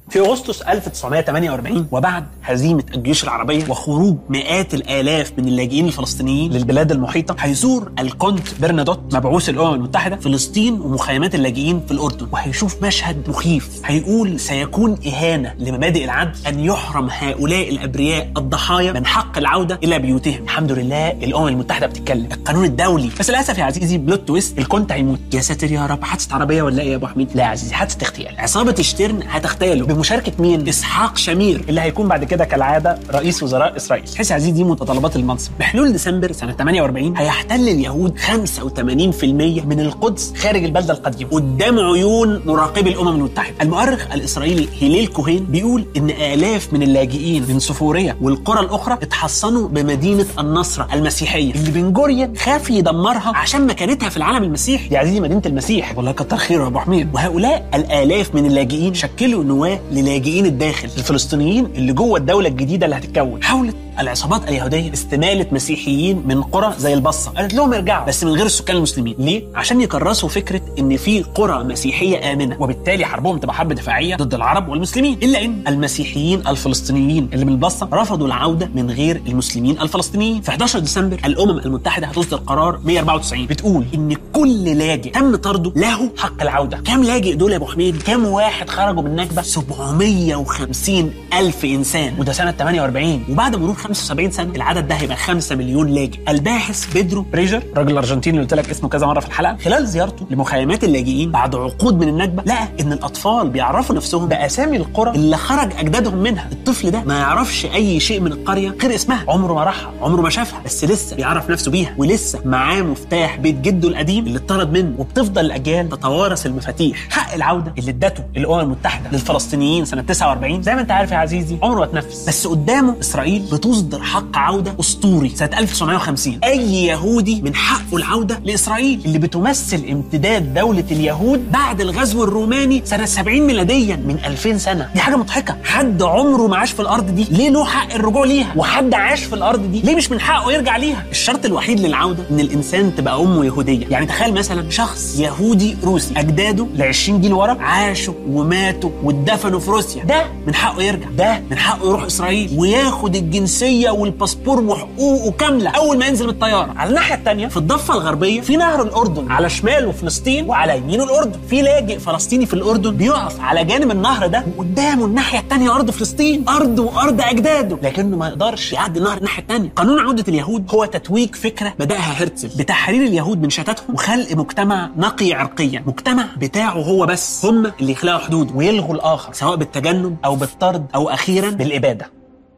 في اغسطس 1948 وبعد هزيمه الجيوش العربيه وخروج مئات الالاف من اللاجئين الفلسطينيين للبلاد المحيطه هيزور الكونت برنادوت مبعوث الامم المتحده فلسطين ومخيمات اللاجئين في الاردن وهيشوف مشهد مخيف هيقول سيكون اهانه لمبادئ العدل ان يحرم هؤلاء الابرياء الضحايا من حق العوده الى بيوتهم الحمد لله الامم المتحده بتتكلم القانون الدولي بس للاسف يا عزيزي بلوت تويست الكونت هيموت يا ساتر يا رب حادثه عربيه ولا ايه يا ابو حميد لا يا عزيزي حادثه اغتيال عصابه شتيرن هتغتاله بمشاركه مين اسحاق شمير اللي هيكون بعد كده كالعاده رئيس وزراء اسرائيل تحس يا عزيزي دي متطلبات المنصب بحلول ديسمبر سنه 48 هيحتل اليهود 85% من القدس خارج البلده القديمه قدام عيون مراقبي الامم المتحده المؤرخ الاسرائيلي هيليل كوهين بيقول ان الاف من اللاجئين من سفوريا والقرى الاخرى اتحصنوا بمدينه النصره المسيحيه اللي بن جوريون خاف يدمرها عشان مكانتها في العالم المسيحي يا عزيزي مدينه المسيح والله كتر خيره يا ابو حميد وهؤلاء الالاف من اللاجئين شكلوا نواه للاجئين الداخل الفلسطينيين اللي جوه الدوله الجديده اللي هتتكون حاولت العصابات اليهوديه استماله مسيحيين من قرى زي البصه قالت لهم ارجعوا بس من غير السكان المسلمين ليه عشان يكرسوا فكره ان في قرى مسيحيه امنه وبالتالي حربهم تبقى حرب دفاعيه ضد العرب والمسلمين الا ان المسيحيين الفلسطينيين اللي من البصه رفضوا العوده من غير المسلمين الفلسطينيين في 11 ديسمبر الامم المتحده هتصدر قرار 194 بتقول ان كل لاجئ تم طرده له حق العوده كام لاجئ دول يا ابو حميد كام واحد خرجوا من النكبه 750 الف انسان وده سنه 48 وبعد مرور 75 سنه العدد ده هيبقى 5 مليون لاجئ الباحث بيدرو بريجر الراجل الارجنتيني اللي قلت لك اسمه كذا مره في الحلقه خلال زيارته لمخيمات اللاجئين بعد عقود من النكبه لقى ان الاطفال بيعرفوا نفسهم باسامي القرى اللي خرج اجدادهم منها الطفل ده ما يعرفش اي شيء من القريه غير اسمها عمره ما راحها عمره ما شافها بس لسه بيعرف نفسه بيها ولسه معاه مفتاح بيت جده القديم اللي اتطرد منه وبتفضل الاجيال تتوارث المفاتيح حق العوده اللي ادته الامم المتحده للفلسطينيين سنه 49 زي ما انت عارف يا عزيزي عمره ما اتنفذ بس قدامه اسرائيل بتصدر حق عوده اسطوري سنه 1950 اي يهودي من حقه العوده لاسرائيل اللي بتمثل امتداد دوله اليهود بعد الغزو الروماني سنه 70 ميلاديا من 2000 سنه دي حاجه مضحكه حد عمره ما عاش في الارض دي ليه له حق الرجوع ليها وحد عاش في الارض دي ليه مش من حقه يرجع ليها الشرط الوحيد للعوده ان الانسان تبقى امه يهوديه يعني تخيل مثلا شخص يهودي روسي اجداده ل 20 جيل ورا عاشوا وماتوا واتدفنوا في روسيا ده من حقه يرجع ده من حقه يروح اسرائيل وياخد الجنسيه والباسبور وحقوقه كامله اول ما ينزل من الطياره على الناحيه الثانيه في الضفه الغربيه في نهر الاردن على شماله فلسطين وعلى يمينه الاردن في لاجئ فلسطيني في الاردن بيقف على جانب النهر ده وقدامه الناحيه الثانيه ارض فلسطين ارض وارض اجداده لكنه ما يقدرش يعدي النهر الناحيه الثانيه قانون عوده اليهود هو تتويج فكره بداها هرتزل بتحرير اليهود من شتاتهم وخلق مجتمع نقي عرقيا مجتمع بتاعه هو بس هم اللي يخلقوا حدود ويلغوا الاخر سواء بالتجنب او بالطرد او اخيرا بالاباده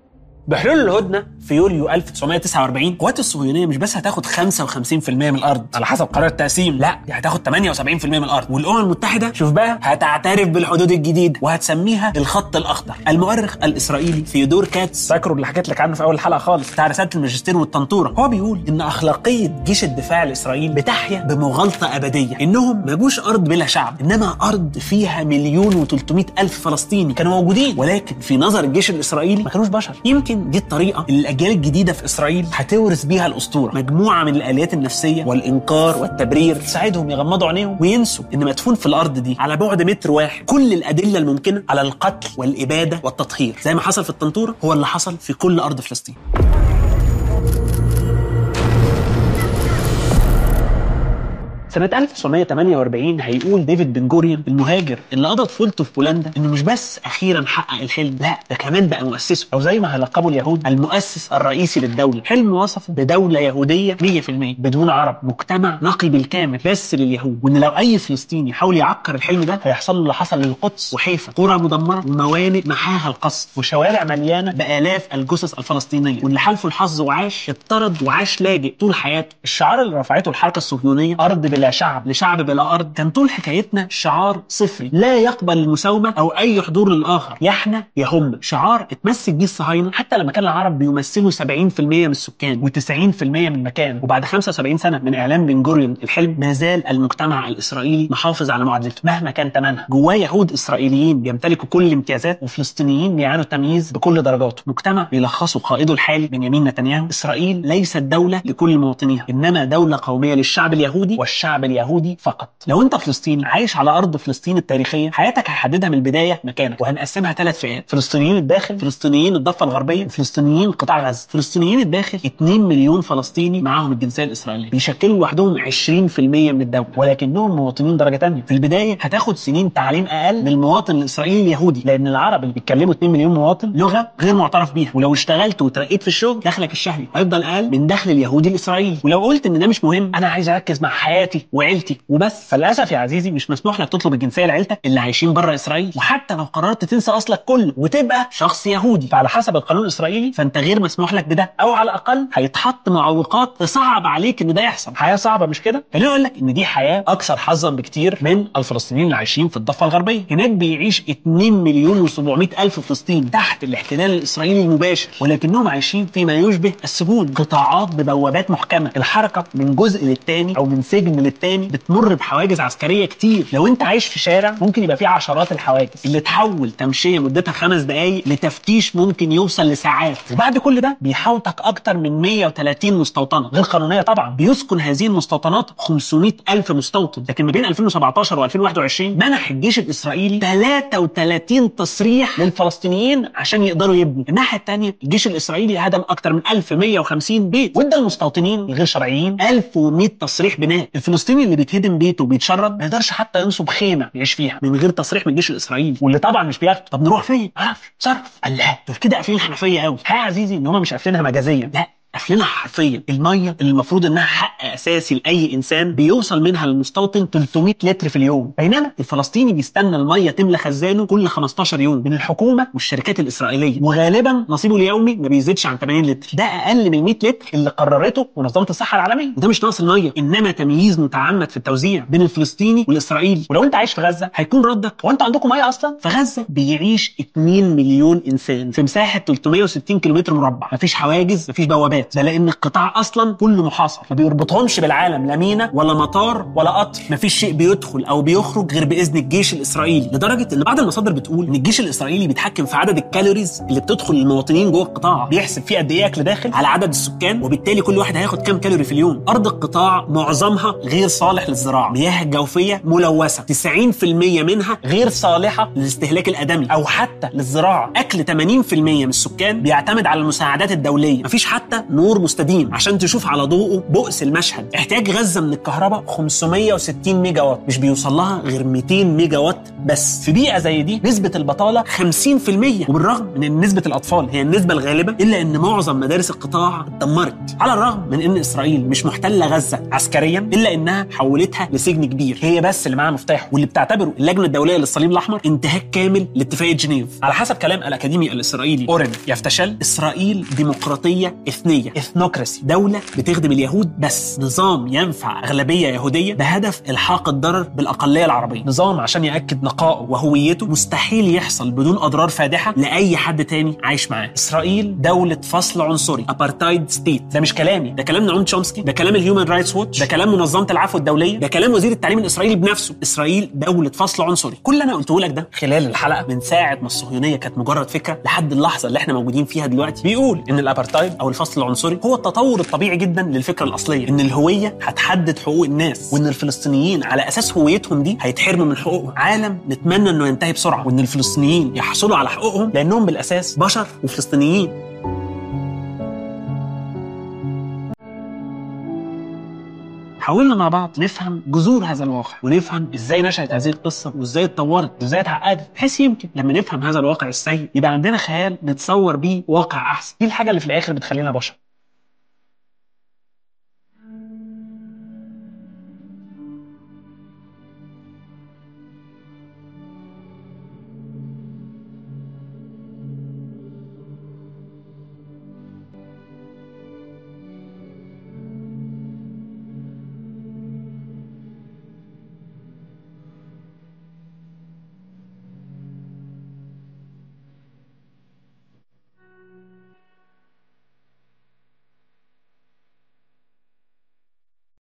بحلول الهدنه في يوليو 1949 القوات الصهيونيه مش بس هتاخد 55% من الارض على حسب قرار التقسيم لا دي هتاخد 78% من الارض والامم المتحده شوف بقى هتعترف بالحدود الجديده وهتسميها الخط الاخضر المؤرخ الاسرائيلي ثيودور كاتس فاكره اللي حكيت لك عنه في اول الحلقه خالص بتاع رساله الماجستير والطنطوره هو بيقول ان اخلاقيه جيش الدفاع الاسرائيلي بتحيا بمغالطه ابديه انهم ما جوش ارض بلا شعب انما ارض فيها مليون و300 الف فلسطيني كانوا موجودين ولكن في نظر الجيش الاسرائيلي ما كانوش بشر يمكن دي الطريقه اللي الاجيال الجديده في اسرائيل هتورث بيها الاسطوره مجموعه من الاليات النفسيه والانكار والتبرير تساعدهم يغمضوا عينيهم وينسوا ان مدفون في الارض دي على بعد متر واحد كل الادله الممكنه على القتل والاباده والتطهير زي ما حصل في الطنطوره هو اللي حصل في كل ارض فلسطين سنة 1948 هيقول ديفيد بن جوريون المهاجر اللي قضى طفولته في بولندا انه مش بس اخيرا حقق الحلم لا ده كمان بقى مؤسسه او زي ما هلقبه اليهود المؤسس الرئيسي للدولة حلم وصفه بدولة يهودية 100% بدون عرب مجتمع نقي بالكامل بس لليهود وان لو اي فلسطيني حاول يعكر الحلم ده هيحصل له اللي حصل للقدس وحيفا قرى مدمرة وموانئ محاها القصف وشوارع مليانة بالاف الجثث الفلسطينية واللي حالفه الحظ وعاش اتطرد وعاش لاجئ طول حياته الشعار اللي رفعته الحركة الصهيونية ارض بلا شعب لشعب بلا ارض كان طول حكايتنا شعار صفري لا يقبل المساومه او اي حضور للاخر يا احنا يا هم شعار اتمسك بيه الصهاينه حتى لما كان العرب بيمثلوا 70% من السكان و90% من المكان وبعد 75 سنه من اعلان بن جوريون الحلم ما زال المجتمع الاسرائيلي محافظ على معادلته مهما كان ثمنها جواه يهود اسرائيليين بيمتلكوا كل الامتيازات وفلسطينيين بيعانوا تمييز بكل درجاته مجتمع بيلخصه قائده الحالي بنيامين نتنياهو اسرائيل ليست دوله لكل مواطنيها انما دوله قوميه للشعب اليهودي والشعب الشعب اليهودي فقط لو انت فلسطيني عايش على ارض فلسطين التاريخيه حياتك هيحددها من البدايه مكانك وهنقسمها ثلاث فئات فلسطينيين الداخل فلسطينيين الضفه الغربيه فلسطينيين قطاع غزه فلسطينيين الداخل 2 مليون فلسطيني معاهم الجنسيه الاسرائيليه بيشكلوا لوحدهم 20% من الدوله ولكنهم مواطنين درجه ثانيه في البدايه هتاخد سنين تعليم اقل من المواطن الاسرائيلي اليهودي لان العرب اللي بيتكلموا 2 مليون مواطن لغه غير معترف بيها ولو اشتغلت وترقيت في الشغل دخلك الشهري هيفضل اقل من دخل اليهودي الاسرائيلي ولو قلت ان ده مش مهم انا عايز اركز مع حياتي وعيلتي وبس فللاسف يا عزيزي مش مسموح لك تطلب الجنسيه لعيلتك اللي عايشين بره اسرائيل وحتى لو قررت تنسى اصلك كله وتبقى شخص يهودي فعلى حسب القانون الاسرائيلي فانت غير مسموح لك بده او على الاقل هيتحط معوقات تصعب عليك ان ده يحصل حياه صعبه مش كده خليني اقول لك ان دي حياه اكثر حظا بكتير من الفلسطينيين اللي عايشين في الضفه الغربيه هناك بيعيش 2 مليون و700 الف فلسطيني تحت الاحتلال الاسرائيلي المباشر ولكنهم عايشين فيما يشبه السجون قطاعات ببوابات محكمه الحركه من جزء للتاني او من سجن للتاني بتمر بحواجز عسكريه كتير لو انت عايش في شارع ممكن يبقى فيه عشرات الحواجز اللي تحول تمشيه مدتها خمس دقائق لتفتيش ممكن يوصل لساعات وبعد كل ده بيحاوطك اكتر من 130 مستوطنه غير قانونيه طبعا بيسكن هذه المستوطنات 500 الف مستوطن لكن ما بين 2017 و2021 منح الجيش الاسرائيلي 33 تصريح للفلسطينيين عشان يقدروا يبنوا الناحيه الثانيه الجيش الاسرائيلي هدم اكتر من 1150 بيت وادى المستوطنين الغير شرعيين 1100 تصريح بناء الفلسطيني اللي بيتهدم بيته وبيتشرد ما يقدرش حتى ينصب خيمه يعيش فيها من غير تصريح من الجيش الاسرائيلي واللي طبعا مش بياخده طب نروح فين؟ معرفش صرف قال لا دول كده قافلين الحنفيه قوي ها يا عزيزي ان هم مش قافلينها مجازيا لا قافلينها حرفيا الميه اللي المفروض انها حق اساسي لاي انسان بيوصل منها للمستوطن 300 لتر في اليوم بينما الفلسطيني بيستنى الميه تملى خزانه كل 15 يوم من الحكومه والشركات الاسرائيليه وغالبا نصيبه اليومي ما بيزيدش عن 80 لتر ده اقل من 100 لتر اللي قررته منظمه الصحه العالميه وده مش نقص الميه انما تمييز متعمد في التوزيع بين الفلسطيني والاسرائيلي ولو انت عايش في غزه هيكون ردك هو انتوا عندكم ميه اصلا في غزه بيعيش 2 مليون انسان في مساحه 360 كيلومتر مربع مفيش حواجز مفيش بوابات ده لان القطاع اصلا كله محاصر ما بيربطهمش بالعالم لا مينا ولا مطار ولا قطر مفيش شيء بيدخل او بيخرج غير باذن الجيش الاسرائيلي لدرجه ان بعض المصادر بتقول ان الجيش الاسرائيلي بيتحكم في عدد الكالوريز اللي بتدخل للمواطنين جوه القطاع بيحسب فيه قد ايه اكل داخل على عدد السكان وبالتالي كل واحد هياخد كام كالوري في اليوم ارض القطاع معظمها غير صالح للزراعه مياه الجوفيه ملوثه 90% منها غير صالحه للاستهلاك الادمي او حتى للزراعه اكل 80% من السكان بيعتمد على المساعدات الدوليه مفيش حتى نور مستديم عشان تشوف على ضوءه بؤس المشهد احتياج غزه من الكهرباء 560 ميجا وات مش بيوصل لها غير 200 ميجا وات بس في بيئه زي دي نسبه البطاله 50% وبالرغم من ان نسبه الاطفال هي النسبه الغالبه الا ان معظم مدارس القطاع اتدمرت على الرغم من ان اسرائيل مش محتله غزه عسكريا الا انها حولتها لسجن كبير هي بس اللي معاها مفتاح واللي بتعتبره اللجنه الدوليه للصليب الاحمر انتهاك كامل لاتفاقيه جنيف على حسب كلام الاكاديمي الاسرائيلي اورن يفتشل اسرائيل ديمقراطيه اثنيه اثنوكراسي دوله بتخدم اليهود بس نظام ينفع اغلبيه يهوديه بهدف الحاق الضرر بالاقليه العربيه نظام عشان ياكد نقائه وهويته مستحيل يحصل بدون اضرار فادحه لاي حد تاني عايش معاه اسرائيل دوله فصل عنصري ابارتايد ستيت ده مش كلامي ده كلام نعوم تشومسكي ده كلام الهيومن رايتس ووتش ده كلام منظمه العفو الدوليه ده كلام وزير التعليم الاسرائيلي بنفسه اسرائيل دوله فصل عنصري كل اللي انا قلته لك ده خلال الحلقه من ساعه ما الصهيونيه كانت مجرد فكره لحد اللحظه اللي احنا موجودين فيها دلوقتي بيقول ان الابارتايد او الفصل العنصري هو التطور الطبيعي جدا للفكره الاصليه ان الهويه هتحدد حقوق الناس وان الفلسطينيين على اساس هويتهم دي هيتحرموا من حقوقهم عالم نتمنى انه ينتهي بسرعه وان الفلسطينيين يحصلوا على حقوقهم لانهم بالاساس بشر وفلسطينيين حاولنا مع بعض نفهم جذور هذا الواقع ونفهم ازاي نشأت هذه القصة وازاي اتطورت وازاي اتعقدت بحيث يمكن لما نفهم هذا الواقع السيء يبقى عندنا خيال نتصور بيه واقع احسن دي الحاجة اللي في الاخر بتخلينا بشر